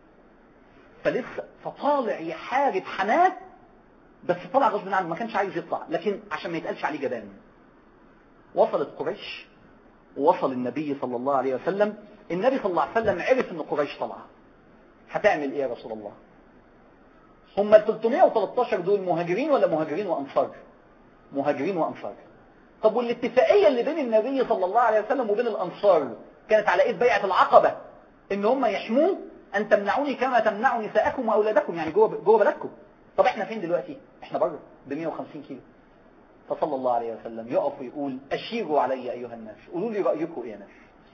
فلسه فطالع يحارب حماه بس طلع غصب عنه ما كانش عايز يطلع لكن عشان ما يتقالش عليه جبان وصلت قريش ووصل النبي صلى الله عليه وسلم النبي صلى الله عليه وسلم عرف ان قريش طلع هتعمل ايه يا رسول الله هم ال 313 دول مهاجرين ولا مهاجرين وانصار مهاجرين وانصار طب والاتفاقيه اللي بين النبي صلى الله عليه وسلم وبين الانصار كانت على ايه بيعه العقبه ان هم يحموه ان تمنعوني كما تمنعوا نساءكم واولادكم يعني جوه جوه بلدكم طب احنا فين دلوقتي احنا بره ب 150 كيلو فصلى الله عليه وسلم يقف ويقول اشيروا علي ايها الناس قولوا لي رايكم يا ناس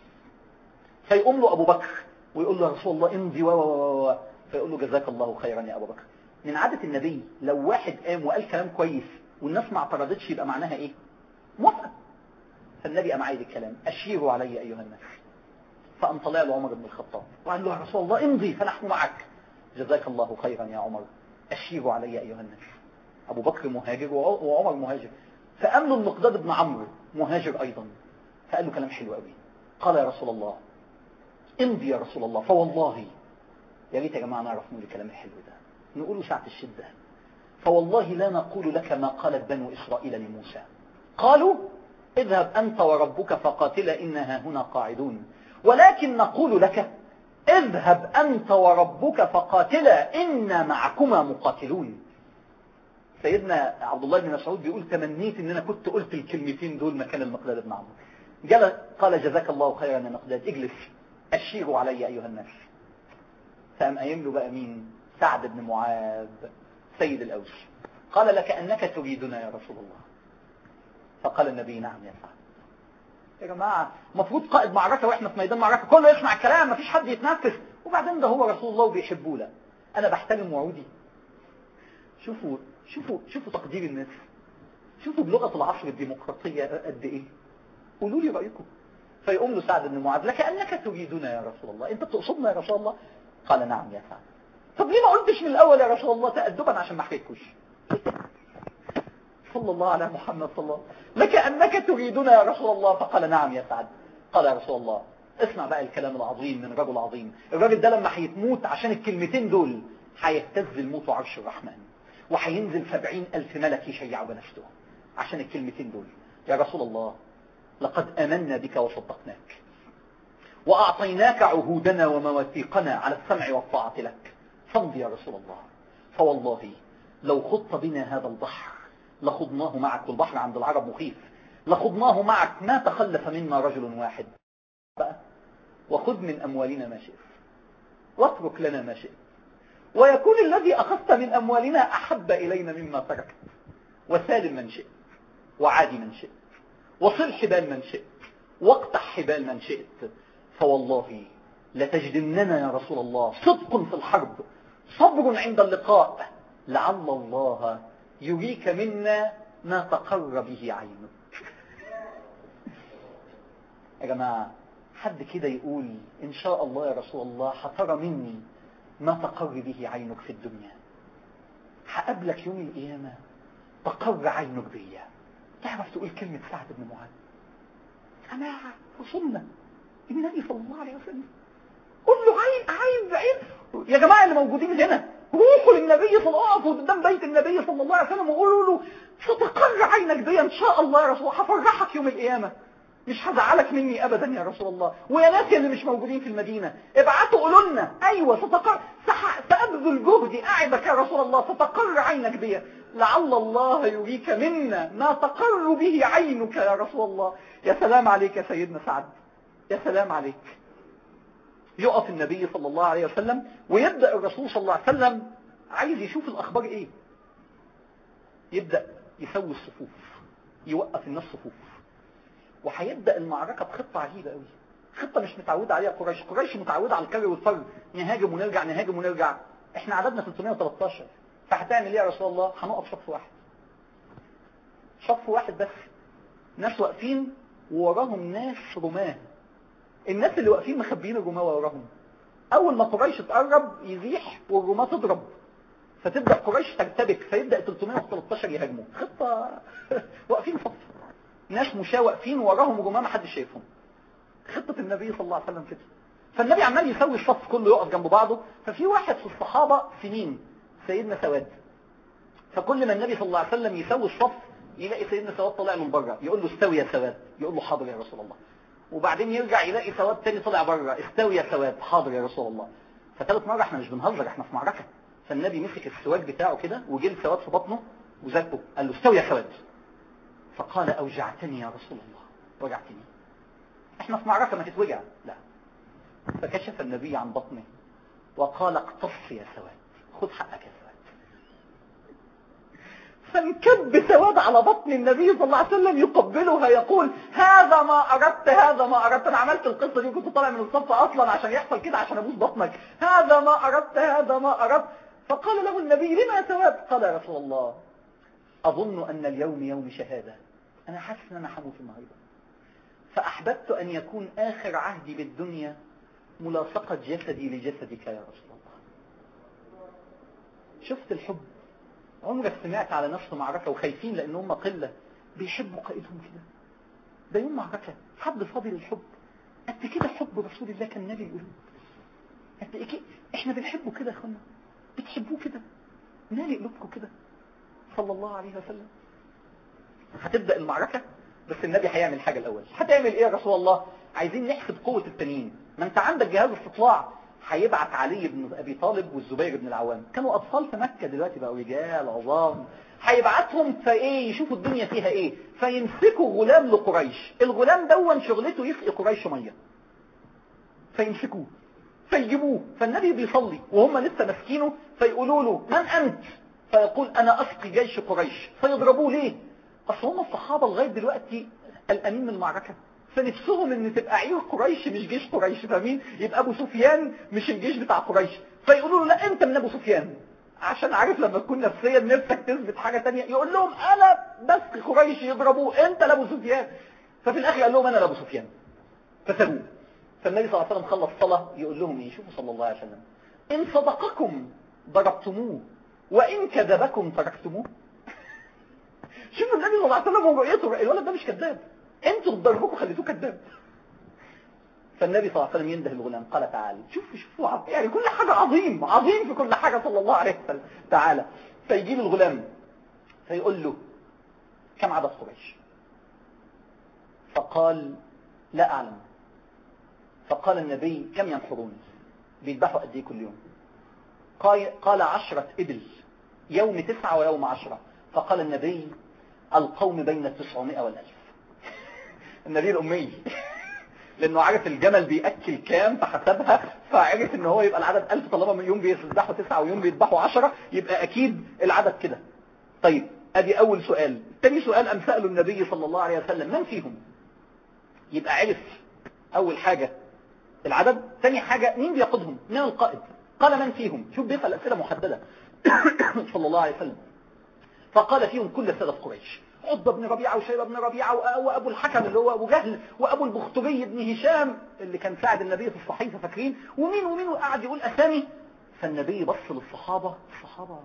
فيقوم له ابو بكر ويقول له يا رسول الله امضي و و فيقول له جزاك الله خيرا يا ابو بكر من عادة النبي لو واحد قام وقال كلام كويس والناس ما اعترضتش يبقى معناها ايه موافقة فالنبي قام عايد الكلام اشيروا علي ايها الناس فقام طلع له عمر بن الخطاب وقال له يا رسول الله امضي فنحن معك جزاك الله خيرا يا عمر اشيروا علي ايها الناس ابو بكر مهاجر وعمر مهاجر فقام له المقداد بن عمرو مهاجر ايضا فقال له كلام حلو قوي قال يا رسول الله امضي يا رسول الله فوالله يا ريت يا جماعه نعرف نقول الكلام الحلو ده نقوله ساعة الشدة فوالله لا نقول لك ما قالت بنو إسرائيل لموسى قالوا اذهب أنت وربك فقاتلا إنها هنا قاعدون ولكن نقول لك اذهب أنت وربك فقاتلا إنا معكما مقاتلون سيدنا عبد الله بن مسعود بيقول تمنيت ان انا كنت قلت الكلمتين دول مكان المقداد بن عمرو قال قال جزاك الله خيرا يا مقداد اجلس اشيروا علي ايها الناس فقام قايم له بقى مين سعد بن معاذ سيد الأوس قال لك أنك تريدنا يا رسول الله فقال النبي نعم يا سعد يا جماعة مفروض قائد معركة وإحنا في ميدان معركة كله يسمع الكلام مفيش حد يتنفس وبعدين ده هو رسول الله وبيحبوه له أنا بحترم وعودي شوفوا شوفوا شوفوا تقدير الناس شوفوا بلغة العصر الديمقراطية قد إيه قولوا لي رأيكم فيقوم له سعد بن معاذ لكأنك تريدنا يا رسول الله أنت بتقصدنا يا رسول الله قال نعم يا سعد طب ليه ما قلتش من الأول يا رسول الله تأدبا عشان ما حكيتكوش صلى الله على محمد صلى الله لك أنك تريدنا يا رسول الله فقال نعم يا سعد قال يا رسول الله اسمع بقى الكلام العظيم من رجل عظيم الراجل ده لما هيتموت عشان الكلمتين دول هيهتز الموت عرش الرحمن وهينزل سبعين ألف ملك يشيعوا بنفسه عشان الكلمتين دول يا رسول الله لقد آمنا بك وصدقناك وأعطيناك عهودنا ومواثيقنا على السمع والطاعة لك فامض يا رسول الله فوالله لو خضت بنا هذا البحر لخضناه معك والبحر عند العرب مخيف لخضناه معك ما تخلف منا رجل واحد بقى وخذ من أموالنا ما شئت واترك لنا ما شئت ويكون الذي أخذت من أموالنا أحب إلينا مما تركت وسالم من شئت وعادي من شئت وصل حبال من شئت واقطع حبال من شئت فوالله لتجدننا يا رسول الله صدق في الحرب صبر عند اللقاء لعل الله يريك منا ما تقر به عينك يا جماعة حد كده يقول إن شاء الله يا رسول الله هترى مني ما تقر به عينك في الدنيا هقابلك يوم القيامة تقر عينك بيا تعرف تقول كلمة سعد بن معاذ جماعة وصلنا النبي صلى الله عليه وسلم قل له عين عين بعين يا جماعة اللي موجودين هنا روحوا للنبي صلى الله عليه وسلم قدام بيت النبي صلى الله عليه وسلم وقولوا له ستقر عينك بي ان شاء الله يا رسول الله هفرحك يوم القيامة مش هزعلك مني ابدا يا رسول الله ويا ناس اللي مش موجودين في المدينة ابعتوا قولوا لنا ايوه ستقر سح... سابذل جهدي اعدك يا رسول الله ستقر عينك بي لعل الله يريك منا ما تقر به عينك يا رسول الله يا سلام عليك يا سيدنا سعد يا سلام عليك يقف النبي صلى الله عليه وسلم ويبدأ الرسول صلى الله عليه وسلم عايز يشوف الأخبار إيه يبدأ يسوي الصفوف يوقف الناس صفوف وهيبدأ المعركة بخطة عجيبة قوي خطة مش متعودة عليها قريش قريش متعودة على الكر والفر نهاجم ونرجع نهاجم ونرجع احنا عددنا 313 فهتعمل ايه يا رسول الله هنقف صف واحد صف واحد بس ناس واقفين ووراهم ناس رماه الناس اللي واقفين مخبيين الرماة وراهم اول ما قريش تقرب يزيح والرماة تضرب فتبدأ قريش ترتبك فيبدأ 313 يهاجموا خطة واقفين صف ناس مشاة واقفين وراهم رماة ما حدش شايفهم خطة النبي صلى الله عليه وسلم كده فالنبي عمال يسوي الصف كله يقف جنب بعضه ففي واحد في الصحابة سنين سيدنا سواد فكل ما النبي صلى الله عليه وسلم يسوي الصف يلاقي سيدنا سواد طالع له بره يقول له استوي يا سواد يقول له حاضر يا رسول الله وبعدين يرجع يلاقي سواد تاني طالع بره استوي يا سواد حاضر يا رسول الله فثالث مرة احنا مش بنهزر احنا في معركة فالنبي مسك السواج بتاعه كده وجه السواد في بطنه وزقه قال له استوي يا سواد فقال اوجعتني يا رسول الله وجعتني احنا في معركة ما تتوجع لا فكشف النبي عن بطنه وقال اقتص يا سواد خذ حقك يا سواد فانكب سواد على بطن النبي صلى الله عليه وسلم يقبلها يقول هذا ما أردت هذا ما أردت أنا عملت القصة دي وكنت طالع من الصف أصلا عشان يحصل كده عشان أبوس بطنك هذا ما أردت هذا ما أردت فقال له النبي لما يا سواد قال يا رسول الله أظن أن اليوم يوم شهادة أنا حاسس أن أنا هموت النهارده فأحببت أن يكون آخر عهدي بالدنيا ملاصقة جسدي لجسدك يا رسول الله شفت الحب عمرك سمعت على نفس معركة وخايفين لأن هم قلة بيحبوا قائدهم كده ده يوم معركة حد فاضي للحب قد كده حب رسول الله كان نبي القلوب قد ايه كده احنا بنحبه كده يا اخوانا بتحبوه كده مالي قلوبكم كده صلى الله عليه وسلم هتبدأ المعركة بس النبي هيعمل حاجة الأول هتعمل ايه يا رسول الله عايزين نحسب قوة التانيين ما انت عندك جهاز استطلاع هيبعت علي بن ابي طالب والزبير بن العوام كانوا اطفال في مكة دلوقتي بقوا رجال عظام هيبعتهم فايه يشوفوا الدنيا فيها ايه فيمسكوا غلام لقريش الغلام دون شغلته يسقي قريش ميه فيمسكوه فيجيبوه فالنبي بيصلي وهم لسه ماسكينه فيقولوا له من انت فيقول انا اسقي جيش قريش فيضربوه ليه اصل هم الصحابه لغايه دلوقتي الامين من المعركه فنفسهم ان تبقى عير قريش مش جيش قريش فاهمين يبقى ابو سفيان مش الجيش بتاع قريش فيقولوا له لا انت من ابو سفيان عشان عارف لما تكون نفسيا نفسك تثبت حاجة تانية يقول لهم انا بس قريش يضربوه انت لابو سفيان ففي الاخر قال لهم انا لابو سفيان فسابوه فالنبي صلى الله عليه وسلم خلص صلاة يقول لهم ايه شوفوا صلى الله عليه وسلم ان صدقكم ضربتموه وان كذبكم تركتموه شوفوا النبي صلى الله عليه وسلم ورؤيته الولد ده مش كذاب انتوا ضربوكوا خليتوه كذاب فالنبي صلى الله عليه وسلم ينده الغلام قال تعالى شوفوا شوفوا يعني كل حاجة عظيم عظيم في كل حاجة صلى الله عليه وسلم تعالى فيجيب الغلام فيقول له كم عدد قريش فقال لا أعلم فقال النبي كم ينحرون بيذبحوا قد ايه كل يوم قال, قال عشرة إبل يوم تسعة ويوم عشرة فقال النبي القوم بين التسعمائة والألف النبي الأمي لأنه عارف الجمل بيأكل كام فحسبها فعرف ان هو يبقى العدد ألف طالما من يوم بيذبحوا تسعة ويوم بيذبحوا عشرة يبقى أكيد العدد كده طيب ادي أول سؤال تاني سؤال أم سأله النبي صلى الله عليه وسلم من فيهم يبقى عرف أول حاجة العدد ثاني حاجة مين بيقودهم من القائد قال من فيهم شوف بيسأل أسئلة محددة صلى الله عليه وسلم فقال فيهم كل سادة قريش عضة بن ربيعة وشيبة بن ربيعة وأبو الحكم اللي هو أبو جهل وأبو البختري بن هشام اللي كان ساعد النبي في الصحيفة فاكرين ومين ومين وقعد يقول أسامي فالنبي بص للصحابة الصحابة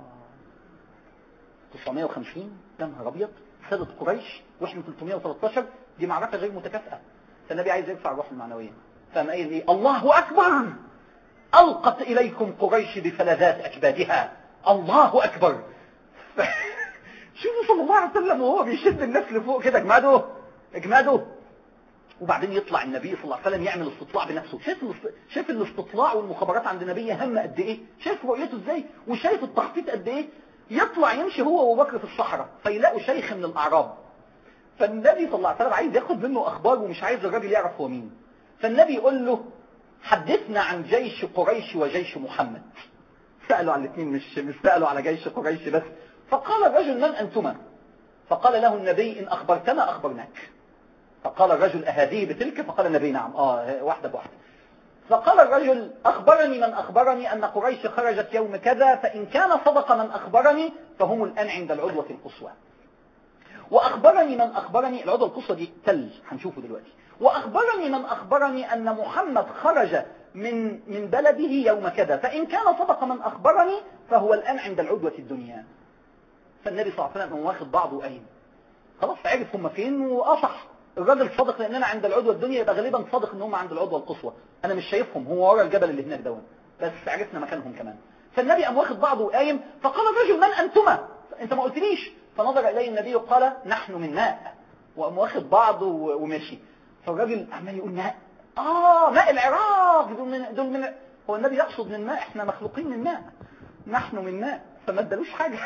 950 يا نهار أبيض سادة قريش وإحنا 313 دي معركة غير متكافئة فالنبي عايز يرفع الروح المعنوية فقام قايل ايه الله اكبر القت اليكم قريش بفلذات اكبادها الله اكبر ف... شوفوا صلى الله عليه وسلم وهو بيشد الناس لفوق كده اجمدوا اجمدوا وبعدين يطلع النبي صلى الله عليه وسلم يعمل استطلاع بنفسه شايف شايف الاستطلاع والمخابرات عند النبي هم قد ايه شايف رؤيته ازاي وشايف التخطيط قد ايه يطلع يمشي هو وابو بكر في الصحراء فيلاقوا شيخ من الاعراب فالنبي صلى الله عليه وسلم عايز ياخد منه اخبار ومش عايز الراجل يعرف هو مين فالنبي يقول له حدثنا عن جيش قريش وجيش محمد سألوا على الاثنين مش مش سألوا على جيش قريش بس فقال الرجل من أنتما فقال له النبي إن أخبرتنا أخبرناك فقال الرجل أهذه بتلك فقال النبي نعم آه واحدة بواحدة فقال الرجل أخبرني من أخبرني أن قريش خرجت يوم كذا فإن كان صدق من أخبرني فهم الآن عند العدوة القصوى وأخبرني من أخبرني العضو القصة دي تل هنشوفه دلوقتي وأخبرني من أخبرني أن محمد خرج من من بلده يوم كذا فإن كان صدق من أخبرني فهو الآن عند العدوة الدنيا فالنبي صلى الله عليه وسلم واخد بعضه قايم خلاص عرف هم فين وأصح الراجل صادق لان انا عند العدوى الدنيا يبقى غالبا صادق ان هم عند العدوى القصوى انا مش شايفهم هو ورا الجبل اللي هناك دون بس عرفنا مكانهم كمان فالنبي قام واخد بعضه وقايم فقال الرجل من انتما انت ما قلتليش فنظر اليه النبي وقال نحن من ماء وقام واخد بعضه وماشي فالراجل عمال يقول ماء اه ماء العراق دول من دول من هو النبي يقصد من ماء احنا مخلوقين من ماء نحن من ماء فما ادالوش حاجه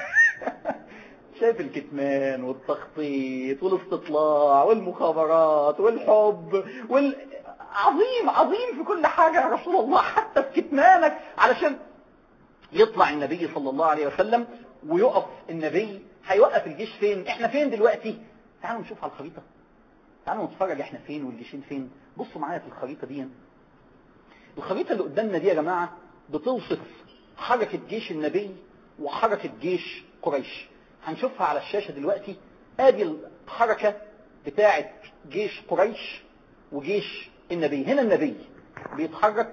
شايف الكتمان والتخطيط والاستطلاع والمخابرات والحب وال... عظيم عظيم في كل حاجة يا رسول الله حتى في كتمانك علشان يطلع النبي صلى الله عليه وسلم ويقف النبي هيوقف الجيش فين احنا فين دلوقتي تعالوا نشوف على الخريطة تعالوا نتفرج احنا فين والجيشين فين بصوا معايا في الخريطة دي الخريطة اللي قدامنا دي يا جماعة بتوصف حركة جيش النبي وحركة جيش قريش هنشوفها على الشاشة دلوقتي ادي الحركة بتاعة جيش قريش وجيش النبي هنا النبي بيتحرك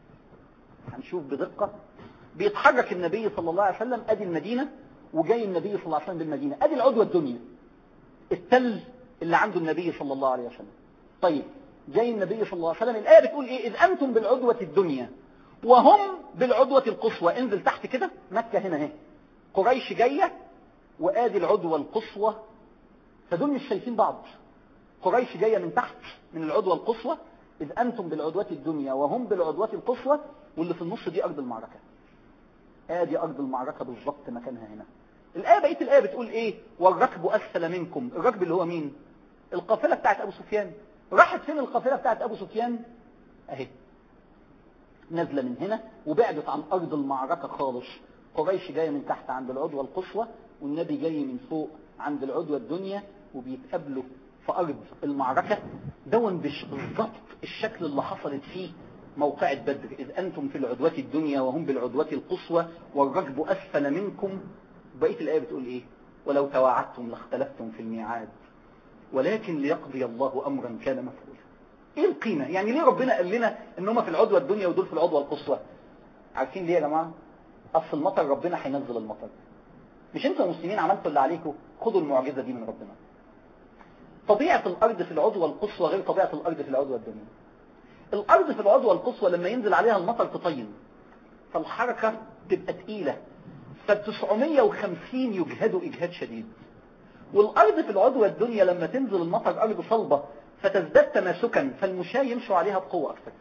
هنشوف بدقة بيتحرك النبي صلى الله عليه وسلم ادي المدينة وجاي النبي صلى الله عليه وسلم بالمدينة ادي العدوى الدنيا التل اللي عنده النبي صلى الله عليه وسلم طيب جاي النبي صلى الله عليه وسلم الآية بتقول ايه اذ انتم بالعدوة الدنيا وهم بالعدوة القصوى انزل تحت كده مكة هنا اهي قريش جاية وادي العدوى القصوى فدول مش شايفين بعض قريش جاية من تحت من العدوى القصوى إذ أنتم بالعدوة الدنيا وهم بالعدوة القصوى واللي في النص دي أرض المعركة آدي أرض المعركة بالظبط مكانها هنا الآية بقية الآية بتقول إيه والركب أسفل منكم الركب اللي هو مين القافلة بتاعت أبو سفيان راحت فين القافلة بتاعت أبو سفيان أهي نازلة من هنا وبعدت عن أرض المعركة خالص قريش جاية من تحت عند العدوى القصوى والنبي جاي من فوق عند العدوى الدنيا وبيتقابلوا في أرض المعركة دون بالضبط الشكل اللي حصلت فيه موقعة بدر إذ أنتم في العدوة الدنيا وهم بالعدوة القصوى والركب أسفل منكم بقية الآية بتقول إيه ولو تواعدتم لاختلفتم في الميعاد ولكن ليقضي الله أمرا كان مفعولا إيه القيمة يعني ليه ربنا قال لنا إن هم في العدوة الدنيا ودول في العدوة القصوى عارفين ليه يا جماعة أصل المطر ربنا هينزل المطر مش انتوا المسلمين عملتوا اللي عليكم خدوا المعجزة دي من ربنا طبيعة الأرض في العدوى القصوى غير طبيعة الأرض في العدوى الدنيا الأرض في العدوى القصوى لما ينزل عليها المطر تطين فالحركة تبقى تقيلة فال 950 يجهدوا إجهاد شديد والأرض في العدوى الدنيا لما تنزل المطر أرض صلبة فتزداد تماسكا فالمشاة يمشوا عليها بقوة أكثر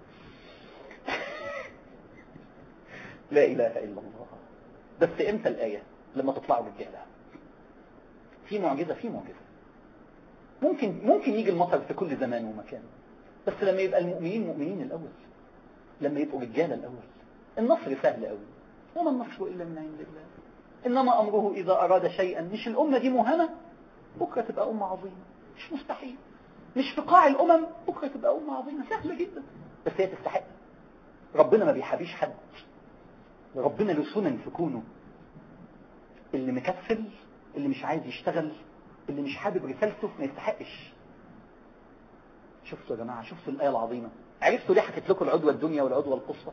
لا إله إلا الله بس إمتى الآية لما تطلعوا رجالة في معجزة في معجزة ممكن ممكن يجي المطر في كل زمان ومكان بس لما يبقى المؤمنين مؤمنين الأول لما يبقوا رجالة الأول النصر سهل قوي وما النصر إلا من عند الله إنما أمره إذا أراد شيئا مش الأمة دي مهمة بكرة تبقى أمة عظيمة مش مستحيل مش في قاع الأمم بكرة تبقى أمة عظيمة سهلة جدا بس هي تستحق ربنا ما بيحابيش حد ربنا له سنن في كونه اللي مكسل اللي مش عايز يشتغل اللي مش حابب رسالته ما يستحقش شفتوا يا جماعة شفتوا الآية العظيمة عرفتوا ليه حكيت لكم العدوى الدنيا والعدوى القصوى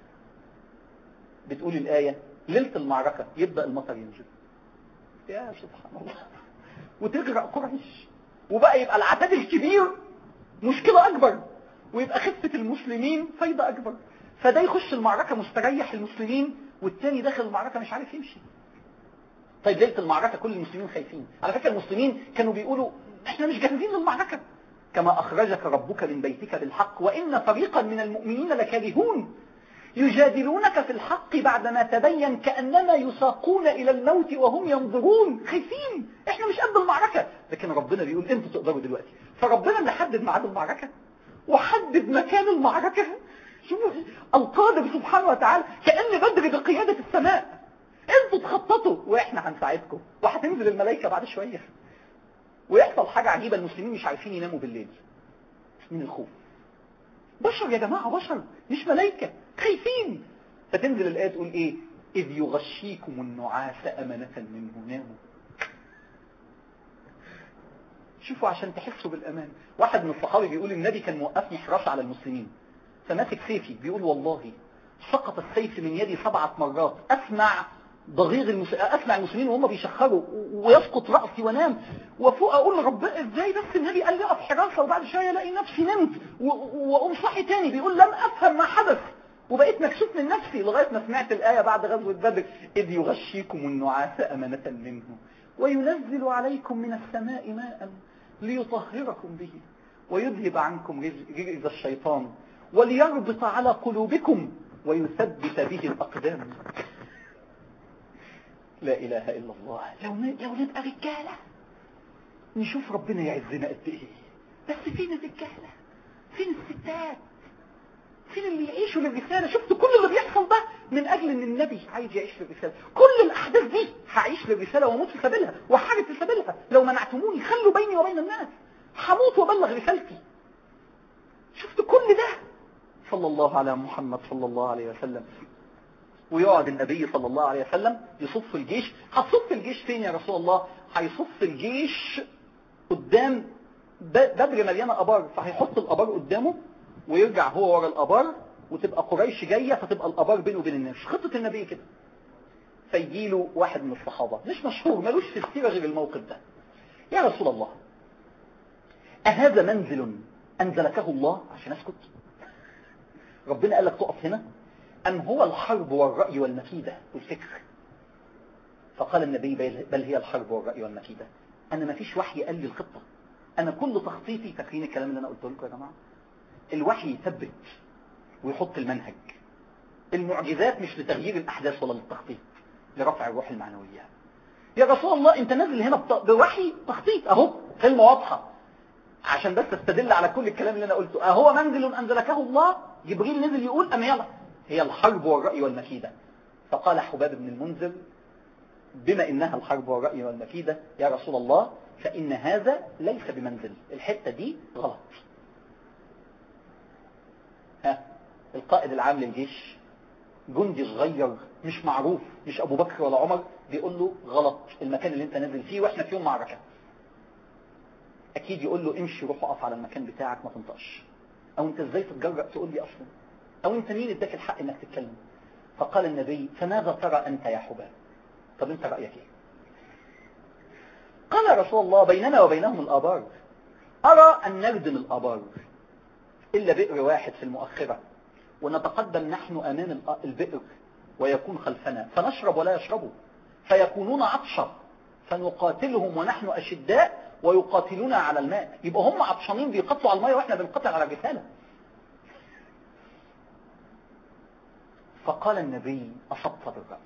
بتقول الآية ليلة المعركة يبدأ المطر ينزل يا سبحان الله وتغرق قريش وبقى يبقى العدد الكبير مشكلة أكبر ويبقى خفة المسلمين فايدة أكبر فده يخش المعركة مستريح المسلمين والتاني داخل المعركة مش عارف يمشي طيب ليلة المعركة كل المسلمين خايفين على فكرة المسلمين كانوا بيقولوا احنا مش جاهزين للمعركة كما أخرجك ربك من بيتك بالحق وإن فريقا من المؤمنين لكارهون يجادلونك في الحق بعدما تبين كأنما يساقون إلى الموت وهم ينظرون خايفين احنا مش قد المعركة لكن ربنا بيقول انتوا تقدروا دلوقتي فربنا اللي حدد ميعاد المعركة وحدد مكان المعركة شوفوا القادر سبحانه وتعالى كأن بدر بقيادة السماء انتوا تخططوا واحنا هنساعدكم وهتنزل الملائكة بعد شوية ويحصل حاجة عجيبة المسلمين مش عارفين يناموا بالليل من الخوف بشر يا جماعة بشر مش ملائكة خايفين فتنزل الآية تقول ايه إذ يغشيكم النعاس أمنة منه ناموا شوفوا عشان تحسوا بالأمان واحد من الصحابي بيقول النبي كان موقفني حراسة على المسلمين فماسك سيفي بيقول والله سقط السيف من يدي سبعة مرات أسمع ضغيغ المس... أسمع المسلمين وهم بيشخروا ويسقط رأسي وانام وفوق أقول رب ازاي بس النبي قال لي أقف حراسة وبعد شوية الاقي نفسي نمت و- و- واقوم صاحي تاني بيقول لم افهم ما حدث وبقيت مكسوف من نفسي لغاية ما سمعت الآية بعد غزوة بدر إذ يغشيكم النعاس أمنة منه وينزل عليكم من السماء ماء ليطهركم به ويذهب عنكم رز- رجز الشيطان وليربط على قلوبكم ويثبت به الأقدام لا إله إلا الله لو ن- لو نبقى رجالة نشوف ربنا يعزنا قد إيه بس فين الرجالة فين الستات فين اللي يعيشوا للرسالة شفت كل اللي بيحصل ده من أجل أن النبي عايز يعيش للرسالة كل الأحداث دي هعيش للرسالة واموت في سبيلها وحاجة في سبيلها لو منعتموني خلوا بيني وبين الناس هموت وابلغ رسالتي شفت كل ده صلى الله على محمد صلى الله عليه وسلم ويقعد النبي صلى الله عليه وسلم يصف الجيش هتصف الجيش فين يا رسول الله هيصف الجيش قدام ب- بدر مليانة أبار فهيحط الأبار قدامه ويرجع هو ورا الأبار وتبقى قريش جاية فتبقى الأبار بينه وبين الناس خطة النبي كده فيجي له واحد من الصحابة مش مشهور ملوش في السيرة غير الموقف ده يا رسول الله أهذا منزل أنزلكه الله عشان أسكت ربنا قال لك تقف هنا أم هو الحرب والرأي والمكيدة والفكر فقال النبي بل بل هي الحرب والرأي والمكيدة أنا ما فيش وحي قال لي الخطة أنا كل تخطيطي فاكرين الكلام اللي أنا قلته لكم يا جماعة الوحي يثبت ويحط المنهج المعجزات مش لتغيير الأحداث ولا للتخطيط لرفع الروح المعنوية يا رسول الله انت نازل هنا بت- بوحي تخطيط اهو كلمة واضحة عشان بس استدل على كل الكلام اللي انا قلته اهو منزل انزلكه الله جبريل نزل يقول ام يلا هي الحرب والرأي والمكيدة فقال حباب بن المنذر بما انها الحرب والرأي والمكيدة يا رسول الله فان هذا ليس بمنزل الحتة دي غلط ها القائد العام للجيش جندي صغير مش معروف مش ابو بكر ولا عمر بيقول له غلط المكان اللي انت نازل فيه واحنا في يوم معركة اكيد يقول له امشي روح اقف على المكان بتاعك ما تنطقش او انت ازاي تتجرأ تقول لي اصلا او انت مين اداك الحق انك تتكلم فقال النبي فماذا ترى انت يا حباب طب انت رأيك ايه قال يا رسول الله بيننا وبينهم الابار ارى ان نردم الابار الا بئر واحد في المؤخرة ونتقدم نحن امام الأ- البئر ويكون خلفنا فنشرب ولا يشربوا فيكونون عطشا فنقاتلهم ونحن اشداء ويقاتلونا على الماء يبقى هم عطشانين بيقتلوا على الماء واحنا بنقتل على الرسالة فقال النبي أصبت بالرأس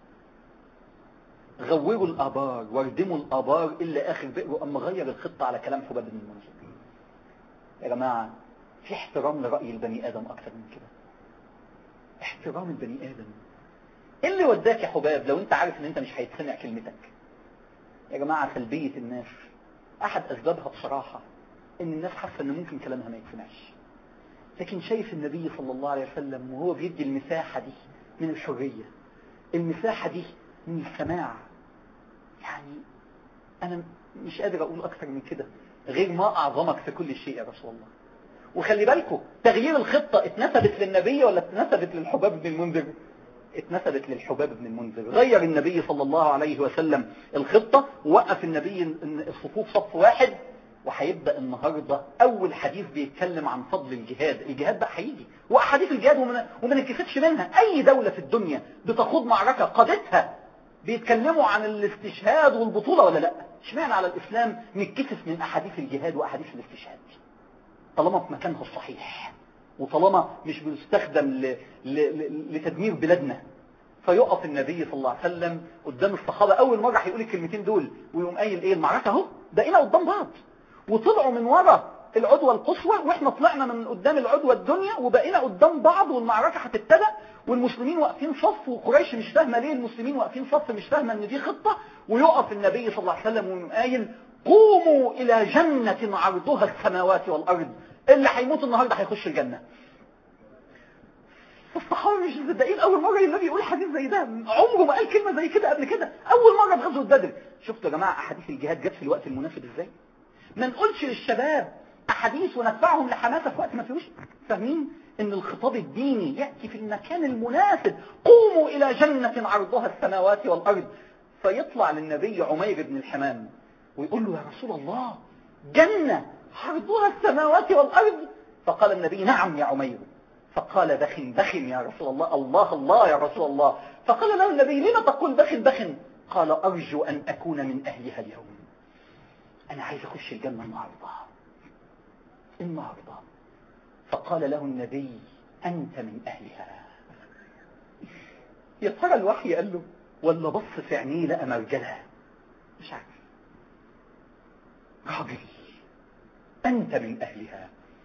غوروا الآبار واردموا الآبار إلا آخر بئر أما غير الخطة على كلام حباب بن المنذر يا جماعة في احترام لرأي البني آدم أكتر من كده احترام البني آدم ايه اللي وداك يا حباب لو انت عارف ان انت مش هيتسمع كلمتك يا جماعة سلبية الناس احد اسبابها بصراحة ان الناس حاسة ان ممكن كلامها ما يتسمعش لكن شايف النبي صلى الله عليه وسلم وهو بيدي المساحة دي من الحرية المساحة دي من السماع يعني انا مش قادر اقول اكتر من كده غير ما اعظمك في كل شيء يا رسول الله وخلي بالكم تغيير الخطة اتنسبت للنبي ولا اتنسبت للحباب بن المنذر اتنسبت للحباب بن المنذر غير النبي صلى الله عليه وسلم الخطة ووقف النبي الصفوف صف واحد وهيبدأ النهاردة أول حديث بيتكلم عن فضل الجهاد الجهاد بقى هيجي وأحاديث الجهاد وما وما نتكسفش منها أي دولة في الدنيا بتخوض معركة قادتها بيتكلموا عن الاستشهاد والبطولة ولا لا اشمعنى على الإسلام نتكسف من أحاديث الجهاد وأحاديث الاستشهاد طالما في مكانها الصحيح وطالما مش بيستخدم ل... ل... ل... لتدمير بلادنا فيقف النبي صلى الله عليه وسلم قدام الصحابة أول مرة هيقول الكلمتين دول ويقوم قايل إيه المعركة أهو بقينا قدام بعض وطلعوا من ورا العدوى القصوى واحنا طلعنا من قدام العدوى الدنيا وبقينا قدام بعض والمعركة هتبتدأ والمسلمين واقفين صف وقريش مش فاهمة ليه المسلمين واقفين صف مش فاهمة ان دي خطة ويقف النبي صلى الله عليه وسلم ويقوم قايل قوموا الى جنة عرضها السماوات والارض اللي هيموت النهاردة هيخش الجنة الصحابة مش مصدقين اول مرة النبي يقول حديث زي ده عمره ما قال كلمة زي كده قبل كده اول مرة في غزوة بدر شفتوا يا جماعة احاديث الجهاد جت في الوقت المناسب ازاي ما نقولش للشباب احاديث وندفعهم لحماسة في وقت ما فيهوش فاهمين ان الخطاب الديني يأتي في المكان المناسب قوموا الى جنة عرضها السماوات والارض فيطلع للنبي عمير بن الحمام ويقول له يا رسول الله جنة عرضها السماوات والأرض فقال النبي نعم يا عمير فقال بخ بخ يا رسول الله الله الله يا رسول الله فقال له النبي لما تقول بخ بخ قال أرجو أن أكون من أهلها اليوم أنا عايز أخش الجنة النهاردة النهاردة فقال له النبي أنت من أهلها يا ترى الوحي قال له ولا بص في عينيه لقى مرجلة مش عارف راجل أنت من أهلها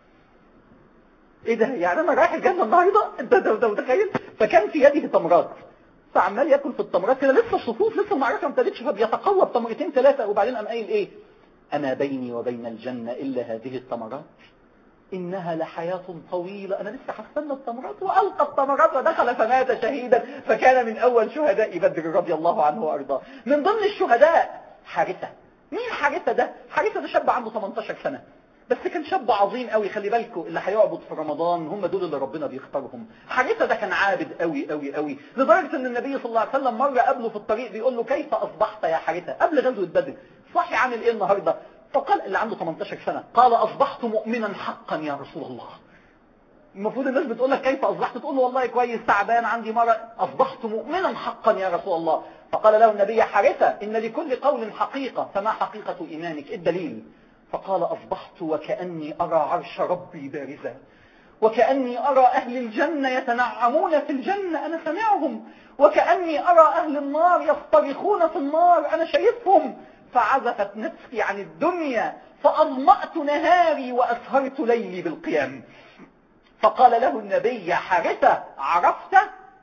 ايه ده يعني انا رايح الجنه النهارده انت ده متخيل فكان في يده تمرات فعمال ياكل في التمرات كده لسه الصفوف لسه المعركه ما ابتدتش فبيتقوى بتمرتين ثلاثه وبعدين قام قايل ايه اما بيني وبين الجنه الا هذه التمرات انها لحياه طويله انا لسه هستنى التمرات والقى التمرات ودخل فمات شهيدا فكان من اول شهداء بدر رضي الله عنه وارضاه من ضمن الشهداء حارثه مين حارثه ده حارثه ده شاب عنده 18 سنه بس كان شاب عظيم قوي خلي بالكم اللي هيعبد في رمضان هم دول اللي ربنا بيختارهم حارثه ده كان عابد قوي قوي قوي لدرجه ان النبي صلى الله عليه وسلم مره قابله في الطريق بيقول له كيف اصبحت يا حارثه قبل غزوه بدر صاحي عامل ايه النهارده فقال اللي عنده 18 سنه قال اصبحت مؤمنا حقا يا رسول الله المفروض الناس بتقول لك كيف اصبحت تقول له والله كويس تعبان عندي مرض اصبحت مؤمنا حقا يا رسول الله فقال له النبي حارثه ان لكل قول حقيقه فما حقيقه ايمانك إيه الدليل فقال أصبحت وكأني أرى عرش ربي بارزا وكأني أرى أهل الجنة يتنعمون في الجنة أنا سمعهم وكأني أرى أهل النار يصطرخون في النار أنا شايفهم فعزفت نفسي عن الدنيا فأضمأت نهاري وأسهرت ليلي بالقيام فقال له النبي يا حارثة عرفت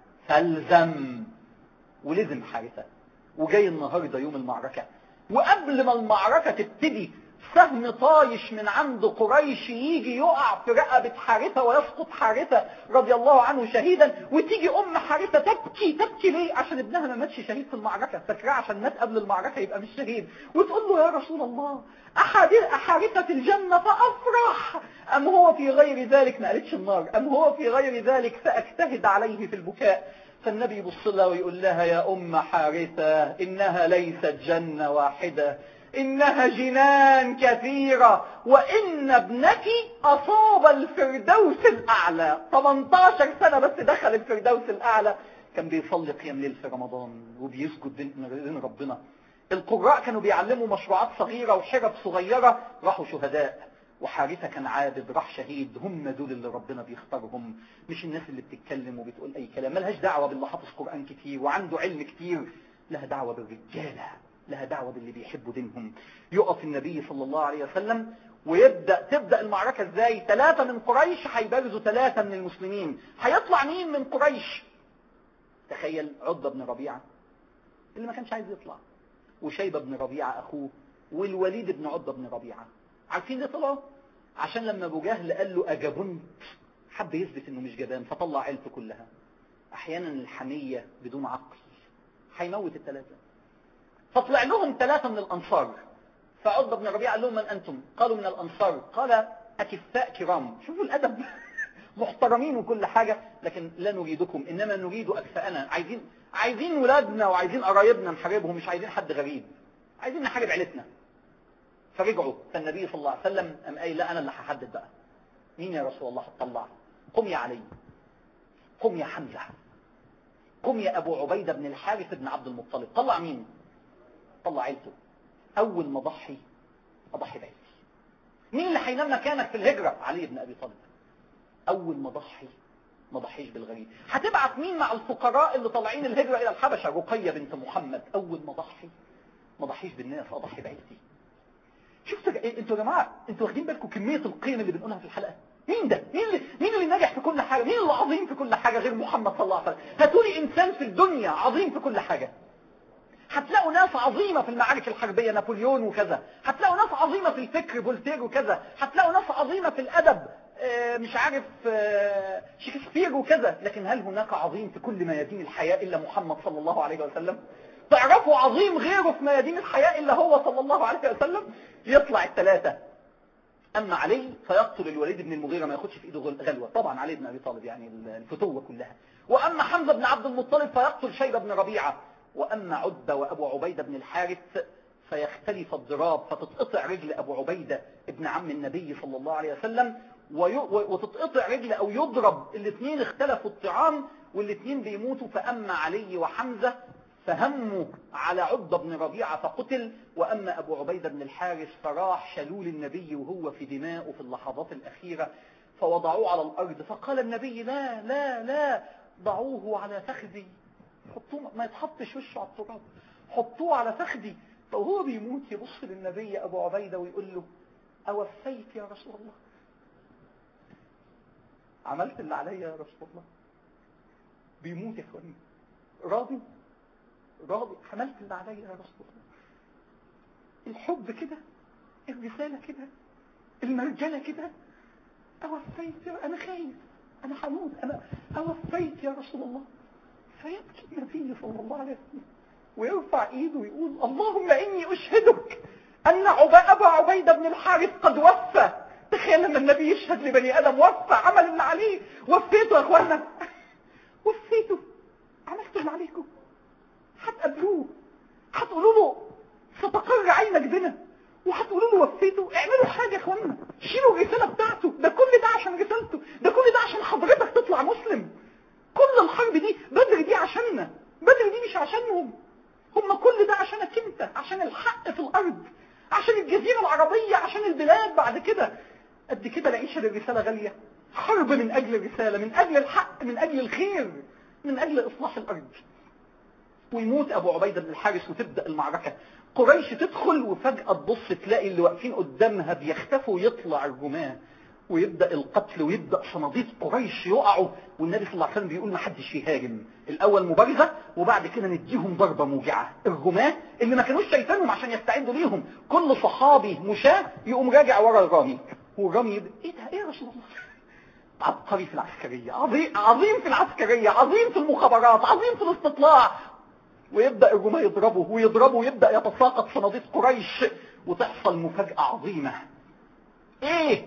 فالزم ولزم حارثة وجاي النهاردة يوم المعركة وقبل ما المعركة تبتدي سهم طايش من عند قريش يجي يقع في رقبة حارثة ويسقط حارثة رضي الله عنه شهيدا وتيجي أم حارثة تبكي تبكي ليه عشان ابنها ما ماتش شهيد في المعركة فاكراه عشان مات قبل المعركة يبقى مش شهيد وتقول له يا رسول الله حارثة في الجنة فأفرح أم هو في غير ذلك ما قالتش النار أم هو في غير ذلك فأجتهد عليه في البكاء فالنبي يبص لها ويقول لها يا أم حارثة إنها ليست جنة واحدة إنها جنان كثيرة وإن ابنك أصاب الفردوس الأعلى 18 سنة بس دخل الفردوس الأعلى كان بيصلي قيام ليل في رمضان وبيسجد دين ربنا القراء كانوا بيعلموا مشروعات صغيرة وحرف صغيرة راحوا شهداء وحارثة كان عابد راح شهيد هم دول اللي ربنا بيختارهم مش الناس اللي بتتكلم وبتقول أي كلام ملهاش دعوة باللي حافظ قرآن كتير وعنده علم كتير لها دعوة بالرجالة لها دعوة باللي بيحبوا دينهم يقف النبي صلى الله عليه وسلم ويبدأ تبدأ المعركة ازاي ثلاثة من قريش هيبرزوا ثلاثة من المسلمين هيطلع مين من قريش تخيل عضة بن ربيعة اللي ما كانش عايز يطلع وشيبة بن ربيعة أخوه والوليد بن عضة بن ربيعة عارفين ليه طلعوا عشان لما ابو جهل قال له أجبنت حب يثبت انه مش جبان فطلع عيلته كلها احيانا الحمية بدون عقل هيموت الثلاثة فطلع لهم ثلاثة من الأنصار فعض بن ربيعة قال لهم من أنتم قالوا من الأنصار قال أكفاء كرام شوفوا الأدب محترمين وكل حاجة لكن لا نريدكم إنما نريد أكفاءنا عايزين عايزين ولادنا وعايزين قرايبنا نحاربهم مش عايزين حد غريب عايزين نحارب عيلتنا فرجعوا فالنبي صلى الله عليه وسلم قام قايل لا أنا اللي هحدد بقى مين يا رسول الله هتطلع قم يا علي قم يا حمزة قم يا أبو عبيدة بن الحارث بن عبد المطلب طلع مين طلع عيلته اول ما اضحي اضحي بعيلتي مين اللي هينام مكانك في الهجرة علي بن ابي طالب اول ما اضحي ما ضحيش بالغريب هتبعت مين مع الفقراء اللي طالعين الهجرة الى الحبشة رقية بنت محمد اول ما اضحي ما ضحيش بالناس اضحي بعيلتي شفتوا انتوا يا جماعة انتوا واخدين بالكم كمية القيم اللي بنقولها في الحلقة مين ده مين اللي مين اللي ناجح في كل حاجة مين اللي عظيم في كل حاجة غير محمد صلى الله عليه وسلم هاتولي انسان في الدنيا عظيم في كل حاجة هتلاقوا ناس عظيمة في المعارك الحربية نابليون وكذا هتلاقوا ناس عظيمة في الفكر فولتير وكذا هتلاقوا ناس عظيمة في الأدب مش عارف شكسبير وكذا لكن هل هناك عظيم في كل ميادين الحياة إلا محمد صلى الله عليه وسلم تعرفوا عظيم غيره في ميادين الحياة إلا هو صلى الله عليه وسلم يطلع الثلاثة أما علي فيقتل الوليد بن المغيرة ما ياخدش في إيده غلوة طبعا علي بن أبي طالب يعني الفتوة كلها وأما حمزة بن عبد المطلب فيقتل شيبة بن ربيعة وأما عدة وأبو عبيدة بن الحارث فيختلف الضراب فتتقطع رجل أبو عبيدة ابن عم النبي صلى الله عليه وسلم وي- و- وتتقطع رجل أو يضرب الاثنين اختلفوا الطعام والاثنين بيموتوا فأما علي وحمزة فهموا على عضة بن ربيعة فقتل وأما أبو عبيدة بن الحارث فراح شلول النبي وهو في دماؤه في اللحظات الأخيرة فوضعوه على الأرض فقال النبي لا لا لا ضعوه على فخذي حطوه ما يتحطش وشه على التراب حطوه على فخذي فهو بيموت يبص للنبي أبو عبيدة ويقول له أوفيت يا رسول الله عملت اللي عليا يا رسول الله بيموت يا اخواني راضي راضي عملت اللي عليا يا رسول الله الحب كده الرسالة كده المرجلة كده أوفيت يا أنا خايف أنا حمود أنا أوفيت يا رسول الله فيبكي النبي صلى الله عليه وسلم ويرفع ايده ويقول اللهم اني اشهدك ان عب- ابا عبيدة بن الحارث قد وفى تخيل لما النبي يشهد لبني ادم وفى عمل اللي عليه وفيته يا اخوانا وفيته عملت اللي عليكم هتقابلوه هتقولوا له ستقر عينك بنا وهتقولوا له وفيته اعملوا حاجه يا اخوانا شيلوا الرساله بتاعته ده كل ده عشان رسالته ده كل ده عشان حضرتك تطلع مسلم كل الحرب دي بدر دي عشاننا بدر دي مش عشانهم هم كل ده عشانك انت عشان الحق في الارض عشان الجزيرة العربية عشان البلاد بعد كده قد كده العيشة للرسالة غالية حرب من اجل الرسالة من اجل الحق من اجل الخير من اجل اصلاح الارض ويموت ابو عبيدة بن الحارث وتبدأ المعركة قريش تدخل وفجأة تبص تلاقي اللي واقفين قدامها بيختفوا ويطلع الرماة ويبدأ القتل ويبدأ صناديق قريش يقعوا والنبي صلى الله عليه وسلم بيقول ما حدش يهاجم الأول مبارزة وبعد كده نديهم ضربة موجعة الرماة اللي ما كانوش شايفينهم عشان يستعدوا ليهم كل صحابي مشاة يقوم راجع ورا الرامي والرامي يبقى ايه ده ايه يا رسول الله عبقري في العسكرية عظيم, عظيم في العسكرية عظيم في المخابرات عظيم في الاستطلاع ويبدأ الرماة يضربه ويضربه ويبدأ يتساقط صناديق قريش وتحصل مفاجأة عظيمة ايه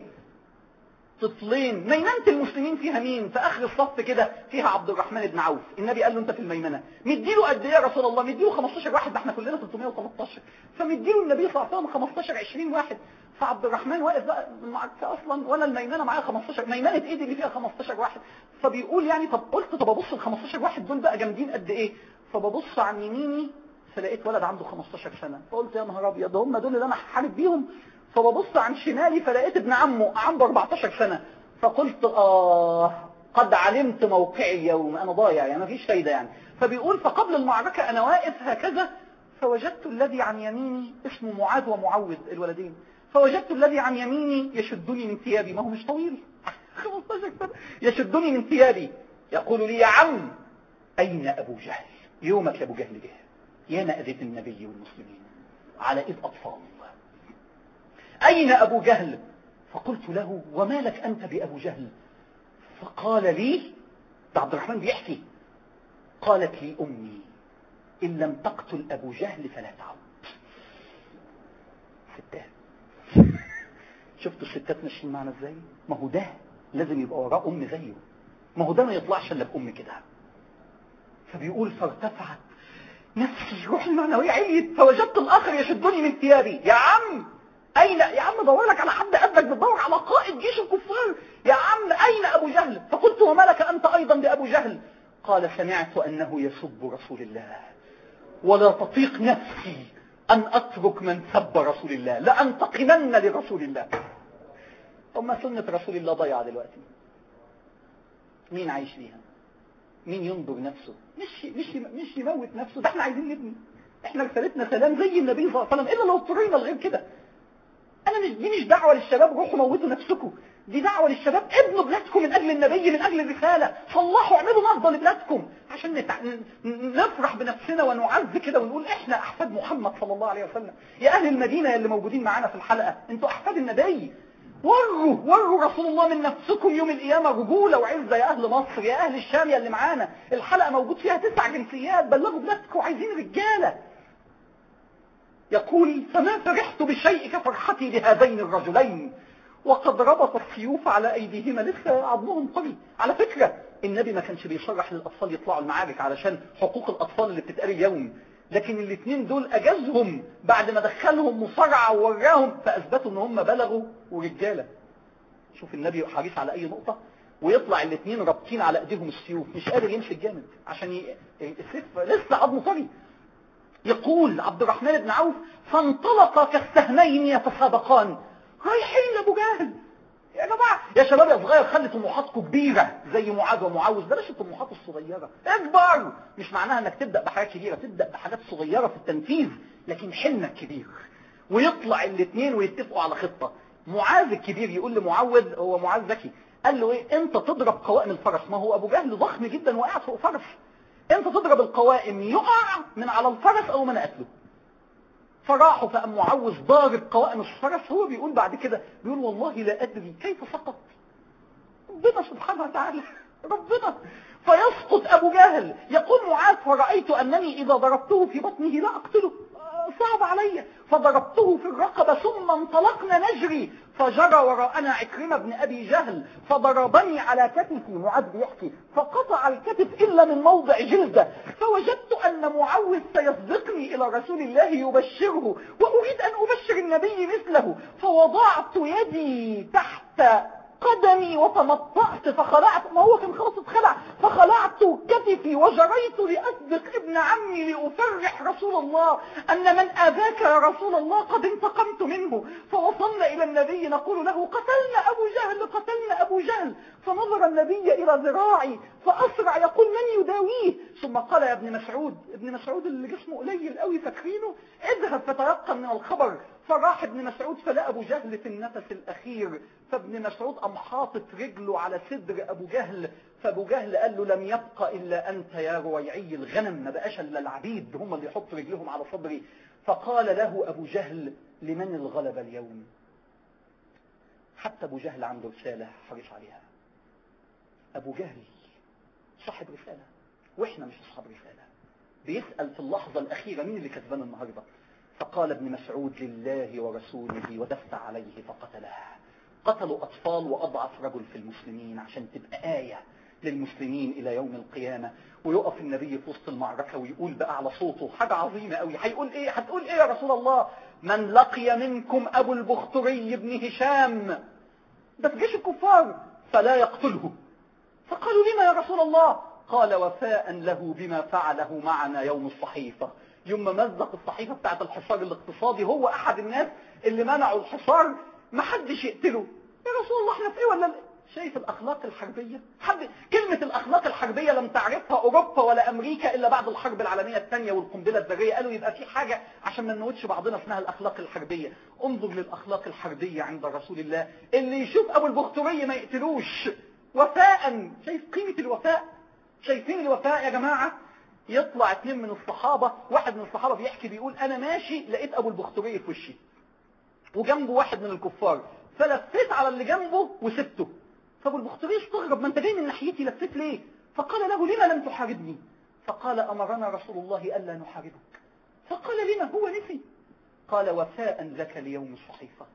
طفلين ميمنة المسلمين فيها مين في اخر الصف كده فيها عبد الرحمن بن عوف النبي قال له انت في الميمنة مديله قد ايه يا رسول الله مديله 15 واحد ده احنا كلنا 313 فمديله النبي صلى الله عليه وسلم 15 20 واحد فعبد الرحمن واقف بقى المعركة اصلا وانا الميمنة معايا 15 ميمنة ايدي اللي فيها 15 واحد فبيقول يعني طب قلت طب ابص ال 15 واحد دول بقى جامدين قد ايه فببص عن يميني فلقيت ولد عنده 15 سنة فقلت يا نهار ابيض هم دول اللي انا هحارب بيهم فببص عن شمالي فلقيت ابن عمه عنده 14 سنة فقلت آه قد علمت موقعي اليوم أنا ضايع يعني مفيش فايدة يعني فبيقول فقبل المعركة أنا واقف هكذا فوجدت الذي عن يميني اسمه معاذ ومعوذ الولدين فوجدت الذي عن يميني يشدني من ثيابي ما هو مش طويل 15 سنة يشدني من ثيابي يقول لي يا عم أين أبو جهل يومك يا أبو جهل جه يا مأذة النبي والمسلمين على إيد أطفال أين أبو جهل فقلت له وما لك أنت بأبو جهل فقال لي ده عبد الرحمن بيحكي قالت لي أمي إن لم تقتل أبو جهل فلا تعود ستات شفتوا الستات ماشيين معنا ازاي ما هو ده لازم يبقى وراه أم زيه ما هو ده ما يطلعش إلا بأم كده فبيقول فارتفعت نفسي روحي المعنوية عليت فوجدت الآخر يشدني من ثيابي يا عم أين يا عم دور لك على حد قدك بتدور على قائد جيش الكفار يا عم أين أبو جهل فقلت وما لك أنت أيضا بأبو جهل قال سمعت أنه يسب رسول الله ولا تطيق نفسي أن أترك من سب رسول الله لأنتقمن لرسول الله ثم سنة رسول الله ضيعة دلوقتي مين عايش ليها مين ينظر نفسه مش مش مش يموت نفسه ده احنا عايزين نبني احنا رسالتنا سلام زي النبي صلى الله عليه وسلم الا لو اضطرينا لغير كده انا مش دي مش دعوه للشباب روحوا موتوا نفسكم دي دعوه للشباب ابنوا بلادكم من اجل النبي من اجل الرساله صلحوا اعملوا نهضه لبلادكم عشان نتع... نفرح بنفسنا ونعز كده ونقول احنا احفاد محمد صلى الله عليه وسلم يا اهل المدينه اللي موجودين معانا في الحلقه انتوا احفاد النبي وروا وروا رسول الله من نفسكم يوم القيامة رجولة وعزة يا أهل مصر يا أهل الشام يا اللي معانا الحلقة موجود فيها تسع جنسيات بلغوا بلادكم عايزين رجالة يقول فما فرحت بشيء كفرحتي بهذين الرجلين وقد ربط السيوف على أيديهما لسه عظمهم قوي على فكرة النبي ما كانش بيشرح للأطفال يطلعوا المعارك علشان حقوق الأطفال اللي بتتقال اليوم لكن الاثنين دول اجازهم بعد ما دخلهم مصارعة ووراهم فاثبتوا ان هم بلغوا ورجالة شوف النبي حريص على اي نقطة ويطلع الاثنين رابطين على ايديهم السيوف مش قادر يمشي الجامد عشان ي... السيف لسه عظمه طري يقول عبد الرحمن بن عوف فانطلق كالسهمين يتسابقان رايحين لابو جهل يا جماعة يا شباب يا صغير خلي طموحاتكم كبيرة زي معاذ ومعاوز بلاش الطموحات الصغيرة اكبر مش معناها انك تبدأ بحاجات كبيرة تبدأ بحاجات صغيرة في التنفيذ لكن حلمك كبير ويطلع الاثنين ويتفقوا على خطة معاذ الكبير يقول لمعوذ هو معاذ ذكي قال له ايه انت تضرب قوائم الفرس ما هو ابو جهل ضخم جدا وقاعد فوق فرس انت تضرب القوائم يقع من على الفرس او من قتله فراحوا فقام معوذ ضارب قوائم الفرس هو بيقول بعد كده بيقول والله لا ادري كيف سقط ربنا سبحانه وتعالى ربنا فيسقط ابو جهل يقول معاذ فرأيت انني اذا ضربته في بطنه لا اقتله صعب علي فضربته في الرقبة ثم انطلقنا نجري فجرى وراءنا عكرمة بن أبي جهل فضربني على كتفي معاذ بيحكي فقطع الكتف إلا من موضع جلدة فوجدت أن معوذ سيسبقني إلى رسول الله يبشره وأريد أن أبشر النبي مثله فوضعت يدي تحت قدمي وتمطأت فخلعت ما هو كان خلاص اتخلع فخلعت كتفي وجريت لأسبق ابن عمي لأفرح رسول الله أن من آذاك يا رسول الله قد انتقمت منه فوصلنا إلى النبي نقول له قتلنا أبو جهل قتلنا أبو جهل فنظر النبي إلى ذراعي فأسرع يقول من يداويه ثم قال يا ابن مسعود ابن مسعود اللي جسمه قليل قوي فاكرينه اذهب فتيقن من الخبر فراح ابن مسعود فلا أبو جهل في النفس الأخير فابن مسعود قام حاطط رجله على صدر أبو جهل فأبو جهل قال له لم يبقى إلا أنت يا رويعي الغنم ما بقاش إلا العبيد هم اللي يحطوا رجلهم على صدري فقال له أبو جهل لمن الغلب اليوم حتى أبو جهل عنده رسالة حريص عليها أبو جهل صاحب رسالة وإحنا مش أصحاب رسالة بيسأل في اللحظة الأخيرة مين اللي كسبان النهاردة فقال ابن مسعود لله ورسوله ودفت عليه فقتله قتلوا أطفال وأضعف رجل في المسلمين عشان تبقى آية للمسلمين إلى يوم القيامة ويقف النبي في وسط المعركة ويقول بأعلى صوته حاجة عظيمة قوي هيقول إيه هتقول إيه يا رسول الله من لقي منكم أبو البختري بن هشام ده في جيش الكفار فلا يقتله فقالوا لما يا رسول الله قال وفاء له بما فعله معنا يوم الصحيفة يوم ما مزق الصحيفة بتاعت الحصار الاقتصادي هو أحد الناس اللي منعوا الحصار ما حدش يقتله يا رسول الله احنا في ايه ولا شايف الأخلاق الحربية حد كلمة الأخلاق الحربية لم تعرفها أوروبا ولا أمريكا إلا بعد الحرب العالمية الثانية والقنبلة الذرية قالوا يبقى في حاجة عشان ما نموتش بعضنا اسمها الأخلاق الحربية انظر للأخلاق الحربية عند رسول الله اللي يشوف أبو البختري ما يقتلوش وفاء شايف قيمة الوفاء شايفين الوفاء يا جماعة يطلع اتنين من الصحابة واحد من الصحابة بيحكي بيقول أنا ماشي لقيت أبو البختري في وشي وجنبه واحد من الكفار فلفيت على اللي جنبه وسبته فابو البختري استغرب ما انت جاي من ناحيتي لفيت ليه فقال له لما لم تحاربني فقال أمرنا رسول الله ألا نحاربك فقال لما هو نسي قال وفاء لك ليوم الصحيفة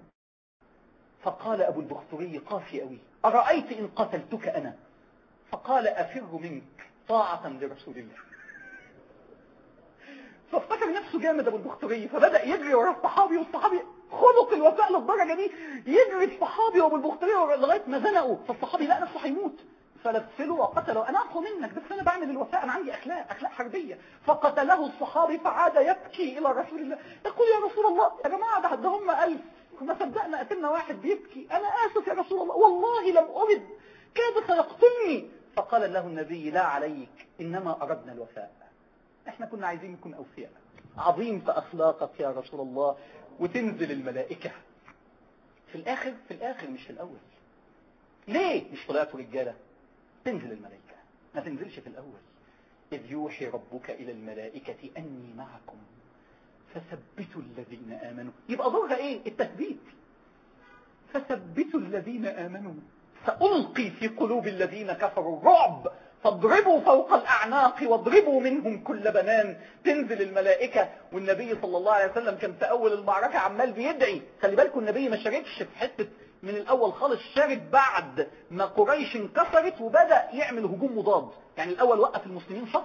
فقال أبو البختري قاسي أوي أرأيت إن قتلتك أنا فقال أفر منك طاعة لرسول الله فافتكر نفسه جامد ابو البختري فبدأ يجري ورا الصحابي والصحابي خلق الوفاء للدرجة دي يجري الصحابي وابو البختري لغاية ما زنقوا فالصحابي لقى نفسه هيموت فلفله وقتله انا اقوى منك بس انا بعمل الوفاء انا عندي اخلاق اخلاق حربية فقتله الصحابي فعاد يبكي الى رسول الله يقول يا رسول الله يا جماعة ده, ده هم الف ما صدقنا قتلنا واحد بيبكي انا اسف يا رسول الله والله لم ارد كاد سيقتلني فقال له النبي لا عليك انما اردنا الوفاء احنا كنا عايزين نكون اوفياء عظيم في اخلاقك يا رسول الله وتنزل الملائكة في الاخر في الاخر مش في الاول ليه مش طلعتوا رجالة تنزل الملائكة ما تنزلش في الاول اذ يوحي ربك الى الملائكة اني معكم فثبتوا الذين امنوا يبقى دورها ايه التثبيت فثبتوا الذين امنوا سألقي في قلوب الذين كفروا الرعب فاضربوا فوق الأعناق واضربوا منهم كل بنان تنزل الملائكة والنبي صلى الله عليه وسلم كان في أول المعركة عمال بيدعي خلي بالكم النبي ما شاركش في حتة من الأول خالص شارك بعد ما قريش انكسرت وبدأ يعمل هجوم مضاد يعني الأول وقف المسلمين صف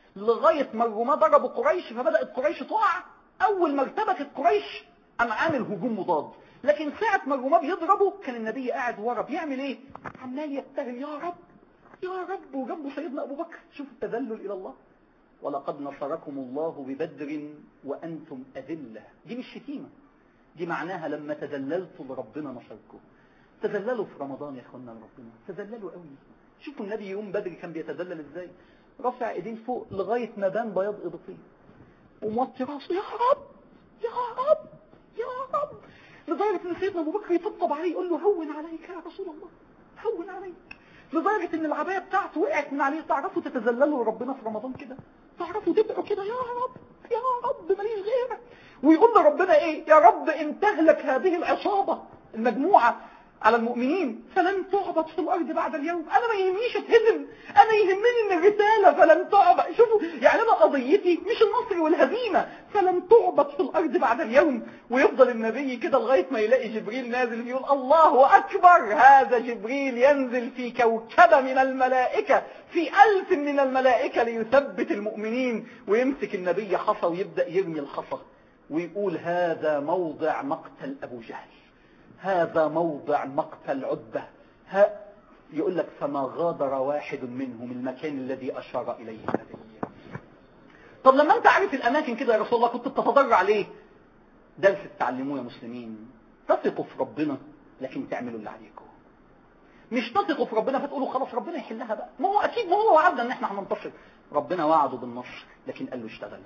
لغاية ما الرماة ضربوا قريش فبدأت قريش تقع أول ما ارتبكت قريش قام عامل هجوم مضاد لكن ساعة ما الرماة بيضربوا كان النبي قاعد ورا بيعمل ايه عمال يبتهل يا رب يا رب وجنبه سيدنا أبو بكر شوف التذلل إلى الله ولقد نصركم الله ببدر وأنتم أذلة دي مش شتيمة دي معناها لما تذللتوا لربنا نصركم تذللوا في رمضان يا اخوانا لربنا تذللوا قوي شوفوا النبي يوم بدر كان بيتذلل ازاي رافع ايدين فوق لغاية ما بان بياض اضافيه وموطي راسه يا رب يا رب يا رب لدرجة ان سيدنا ابو بكر يطبطب عليه يقول له هون عليك يا رسول الله هون عليك لدرجة ان العباية بتاعته وقعت من عليه تعرفوا تتذللوا لربنا في رمضان كده تعرفوا تدعوا كده يا رب يا رب ماليش غيرك ويقول لربنا ايه يا رب ان تهلك هذه العصابة المجموعة على المؤمنين فلن تعبد في الارض بعد اليوم انا ما يهمنيش اتهزم انا يهمني ان الرسالة فلن تعبد شوفوا يعني انا قضيتي مش النصر والهزيمة فلن تعبد في الارض بعد اليوم ويفضل النبي كده لغاية ما يلاقي جبريل نازل يقول الله اكبر هذا جبريل ينزل في كوكبة من الملائكة في الف من الملائكة ليثبت المؤمنين ويمسك النبي حصى ويبدأ يرمي الحصى ويقول هذا موضع مقتل ابو جهل هذا موضع مقتل عدة ها يقول لك فما غادر واحد منهم المكان الذي أشار إليه النبي طب لما أنت عارف الأماكن كده يا رسول الله كنت بتتضرع ليه درس تتعلموه يا مسلمين تثقوا في ربنا لكن تعملوا اللي عليكم مش تثقوا في ربنا فتقولوا خلاص ربنا يحلها بقى ما هو أكيد ما هو وعدنا ان احنا هننتصر ربنا وعده بالنصر لكن قال له اشتغل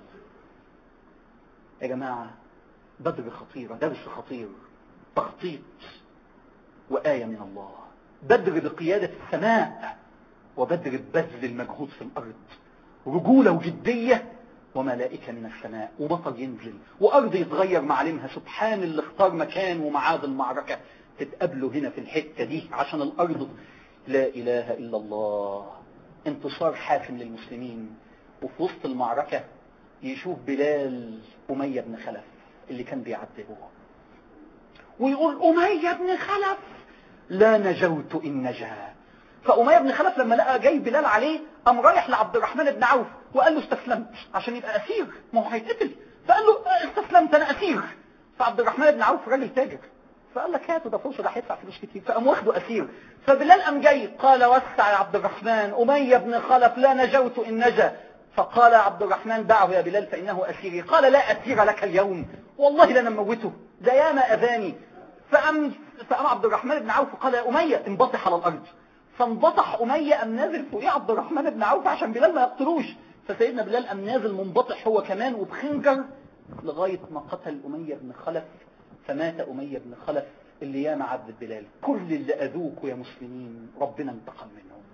يا جماعة بدر خطيرة درس خطير تخطيط وآية من الله بدر بقيادة السماء وبدر ببذل المجهود في الأرض رجولة وجدية وملائكة من السماء ومطر ينزل وأرض يتغير معالمها سبحان اللي اختار مكان ومعاد المعركة تتقابلوا هنا في الحتة دي عشان الأرض لا إله إلا الله انتصار حاسم للمسلمين وفي وسط المعركة يشوف بلال أمية بن خلف اللي كان بيعذبه ويقول أمية بن خلف لا نجوت إن نجا فأمية بن خلف لما لقى جاي بلال عليه قام رايح لعبد الرحمن بن عوف وقال له استسلمت عشان يبقى أسير ما هو هيتقتل فقال له استسلمت أنا أسير فعبد الرحمن بن عوف راجل تاجر فقال لك هاته ده فرصة ده هيدفع فلوس كتير فقام واخده أسير فبلال قام جاي قال وسع يا عبد الرحمن أمية بن خلف لا نجوت إن نجا فقال عبد الرحمن دعه يا بلال فإنه أسيري قال لا أسير لك اليوم والله لن موته ده ياما أذاني فأم, فأم عبد الرحمن بن عوف قال يا أمية انبطح على الأرض فانبطح أمية أم نازل فوقيه عبد الرحمن بن عوف عشان بلال ما يقتلوش فسيدنا بلال أم نازل منبطح هو كمان وبخنجر لغاية ما قتل أمية بن خلف فمات أمية بن خلف اللي ياما عبد بلال كل اللي أذوكوا يا مسلمين ربنا انتقم منهم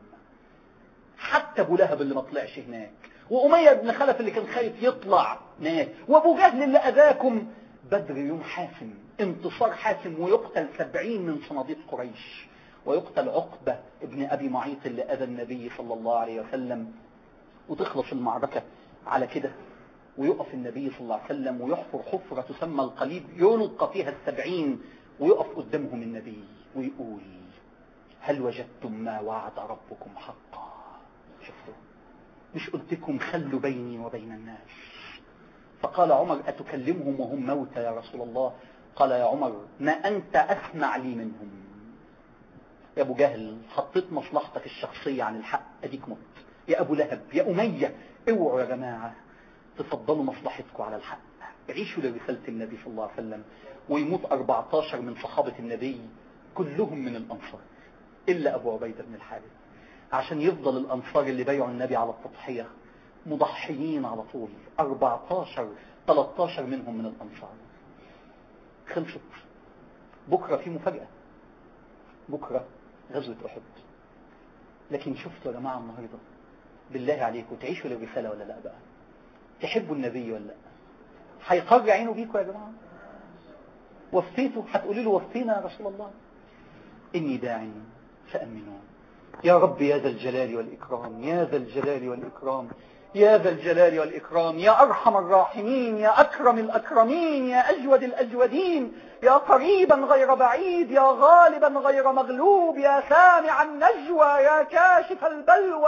حتى أبو لهب اللي ما طلعش هناك وأمية بن خلف اللي كان خايف يطلع مات وأبو جهل اللي أذاكم بدر يوم حاسم انتصار حاسم ويقتل سبعين من صناديق قريش ويقتل عقبة ابن أبي معيط اللي أذى النبي صلى الله عليه وسلم وتخلص المعركة على كده ويقف النبي صلى الله عليه وسلم ويحفر حفرة تسمى القليب يلقى فيها السبعين ويقف قدامهم النبي ويقول هل وجدتم ما وعد ربكم حقا شفتوا مش قلتكم خلوا بيني وبين الناس فقال عمر أتكلمهم وهم موتى يا رسول الله قال يا عمر ما أنت أسمع لي منهم يا أبو جهل حطيت مصلحتك الشخصية عن الحق أديك مت يا أبو لهب يا أمية اوعوا يا جماعة تفضلوا مصلحتكم على الحق عيشوا لرسالة النبي صلى الله عليه وسلم ويموت 14 من صحابة النبي كلهم من الأنصار إلا أبو عبيدة بن الحارث عشان يفضل الأنصار اللي بايعوا النبي على التضحية مضحيين على طول 14 13 منهم من الأنصار خلصت بكرة في مفاجأة بكرة غزوة أحد لكن شفتوا يا جماعة النهاردة بالله عليكم تعيشوا للرسالة ولا لا بقى تحبوا النبي ولا لا هيقر عينه بيكم يا جماعة وفيتوا هتقولي له وفينا يا رسول الله إني داع فأمنون يا رب يا ذا الجلال والإكرام يا ذا الجلال والإكرام يا ذا الجلال والإكرام يا أرحم الراحمين يا أكرم الأكرمين يا أجود الأجودين يا قريبا غير بعيد يا غالبا غير مغلوب يا سامع النجوى يا كاشف البلوى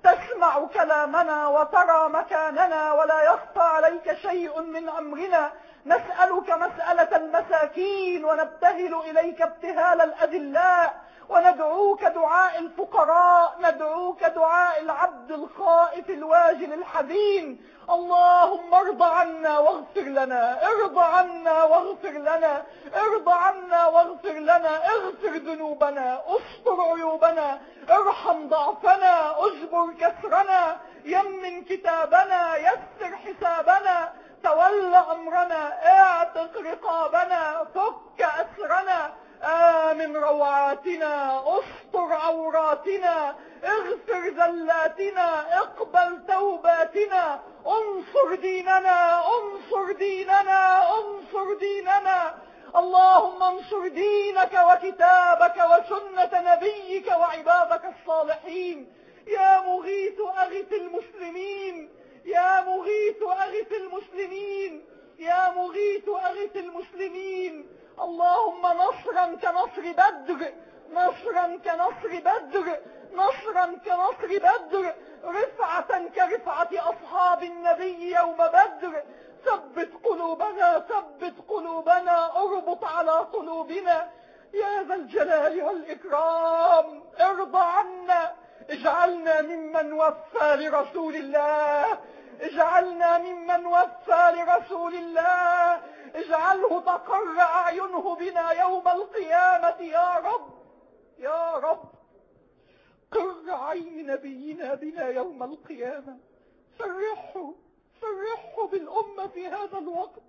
تسمع كلامنا وترى مكاننا ولا يخفى عليك شيء من أمرنا نسألك مسألة المساكين ونبتهل إليك ابتهال الأذلاء وندعوك دعاء الفقراء ندعوك دعاء العبد الخائف الواجل الحزين اللهم ارض عنا واغفر لنا ارض عنا واغفر لنا ارض عنا واغفر لنا اغفر ذنوبنا استر عيوبنا ارحم ضعفنا اجبر كسرنا يمن كتابنا يسر حسابنا تول أمرنا اعتق رقابنا فك أسرنا آمن روعاتنا استر عوراتنا اغفر زلاتنا اقبل توباتنا انصر ديننا انصر ديننا انصر ديننا اللهم انصر دينك وكتابك وسنة نبيك وعبادك الصالحين يا مغيث أغث المسلمين يا مغيث أغث المسلمين يا مغيث أغث المسلمين اللهم نصرا كنصر بدر نصرا كنصر بدر نصرا كنصر بدر رفعة كرفعة أصحاب النبي يوم بدر ثبت قلوبنا ثبت قلوبنا اربط على قلوبنا يا ذا الجلال والإكرام ارضى عنا اجعلنا ممن وفى لرسول الله اجعلنا ممن وفى لرسول الله اجعله تقر أعينه بنا يوم القيامة يا رب يا رب قر عين نبينا بنا يوم القيامة فرحه فرحه بالأمة في هذا الوقت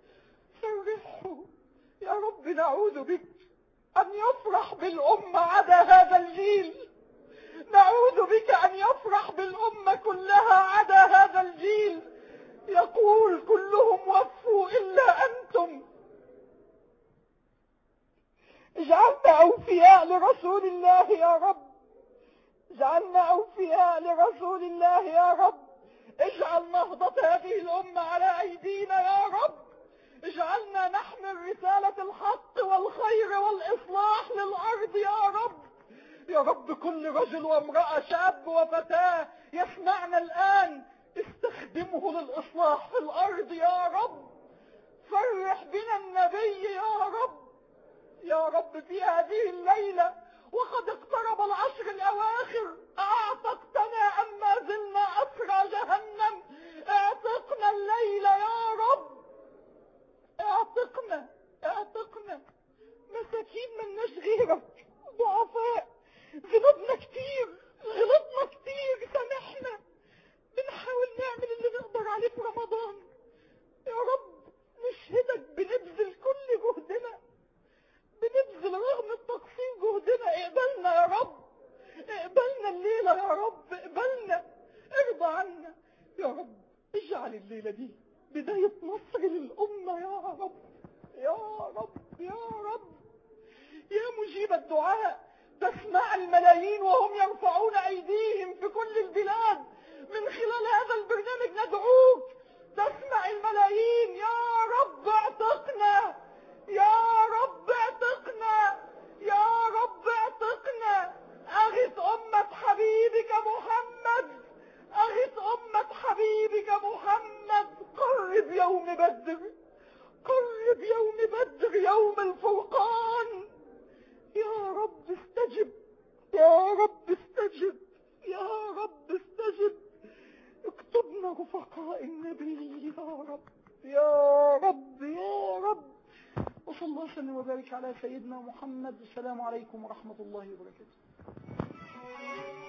فرحه يا رب نعوذ بك أن يفرح بالأمة عدا هذا الجيل نعوذ بك أن يفرح بالأمة كلها عدا هذا الجيل يقول كلهم وفوا إلا أنتم اجعلنا أوفياء لرسول الله يا رب اجعلنا أوفياء لرسول الله يا رب اجعل نهضة هذه الأمة على أيدينا يا رب اجعلنا نحمل رسالة الحق والخير والإصلاح للأرض يا رب يا رب كل رجل وامرأة شاب وفتاة يسمعنا الآن استخدمه للإصلاح في الأرض يا رب فرح بنا النبي يا رب يا رب في هذه الليلة وقد اقترب العشر الأواخر أعتقتنا أما زلنا أسرى جهنم اعتقنا الليلة يا رب اعتقنا اعتقنا مساكين من غيرك ضعفاء ذنوبنا كتير غلطنا كتير سامحنا بنحاول نعمل اللي نقدر عليه في رمضان يا رب نشهدك بنبذل كل جهدنا بنبذل رغم التقصير جهدنا اقبلنا يا رب اقبلنا الليلة يا رب اقبلنا ارضى عنا يا رب اجعل الليلة دي بداية نصر للأمة يا رب يا رب يا رب يا مجيب الدعاء تسمع الملايين وهم يرفعون أيديهم في كل البلاد من خلال هذا البرنامج ندعوك تسمع الملايين يا رب اعتقنا يا رب اعتقنا يا رب اعتقنا اغث أمة حبيبك محمد اغث أمة حبيبك محمد قرب يوم بدر قرب يوم بدر يوم الفرقان يا رب استجب يا رب استجب يا رب استجب اكتبنا رفقاء النبي يا رب يا رب يا رب وصلى الله وسلم وبارك على سيدنا محمد السلام عليكم ورحمة الله وبركاته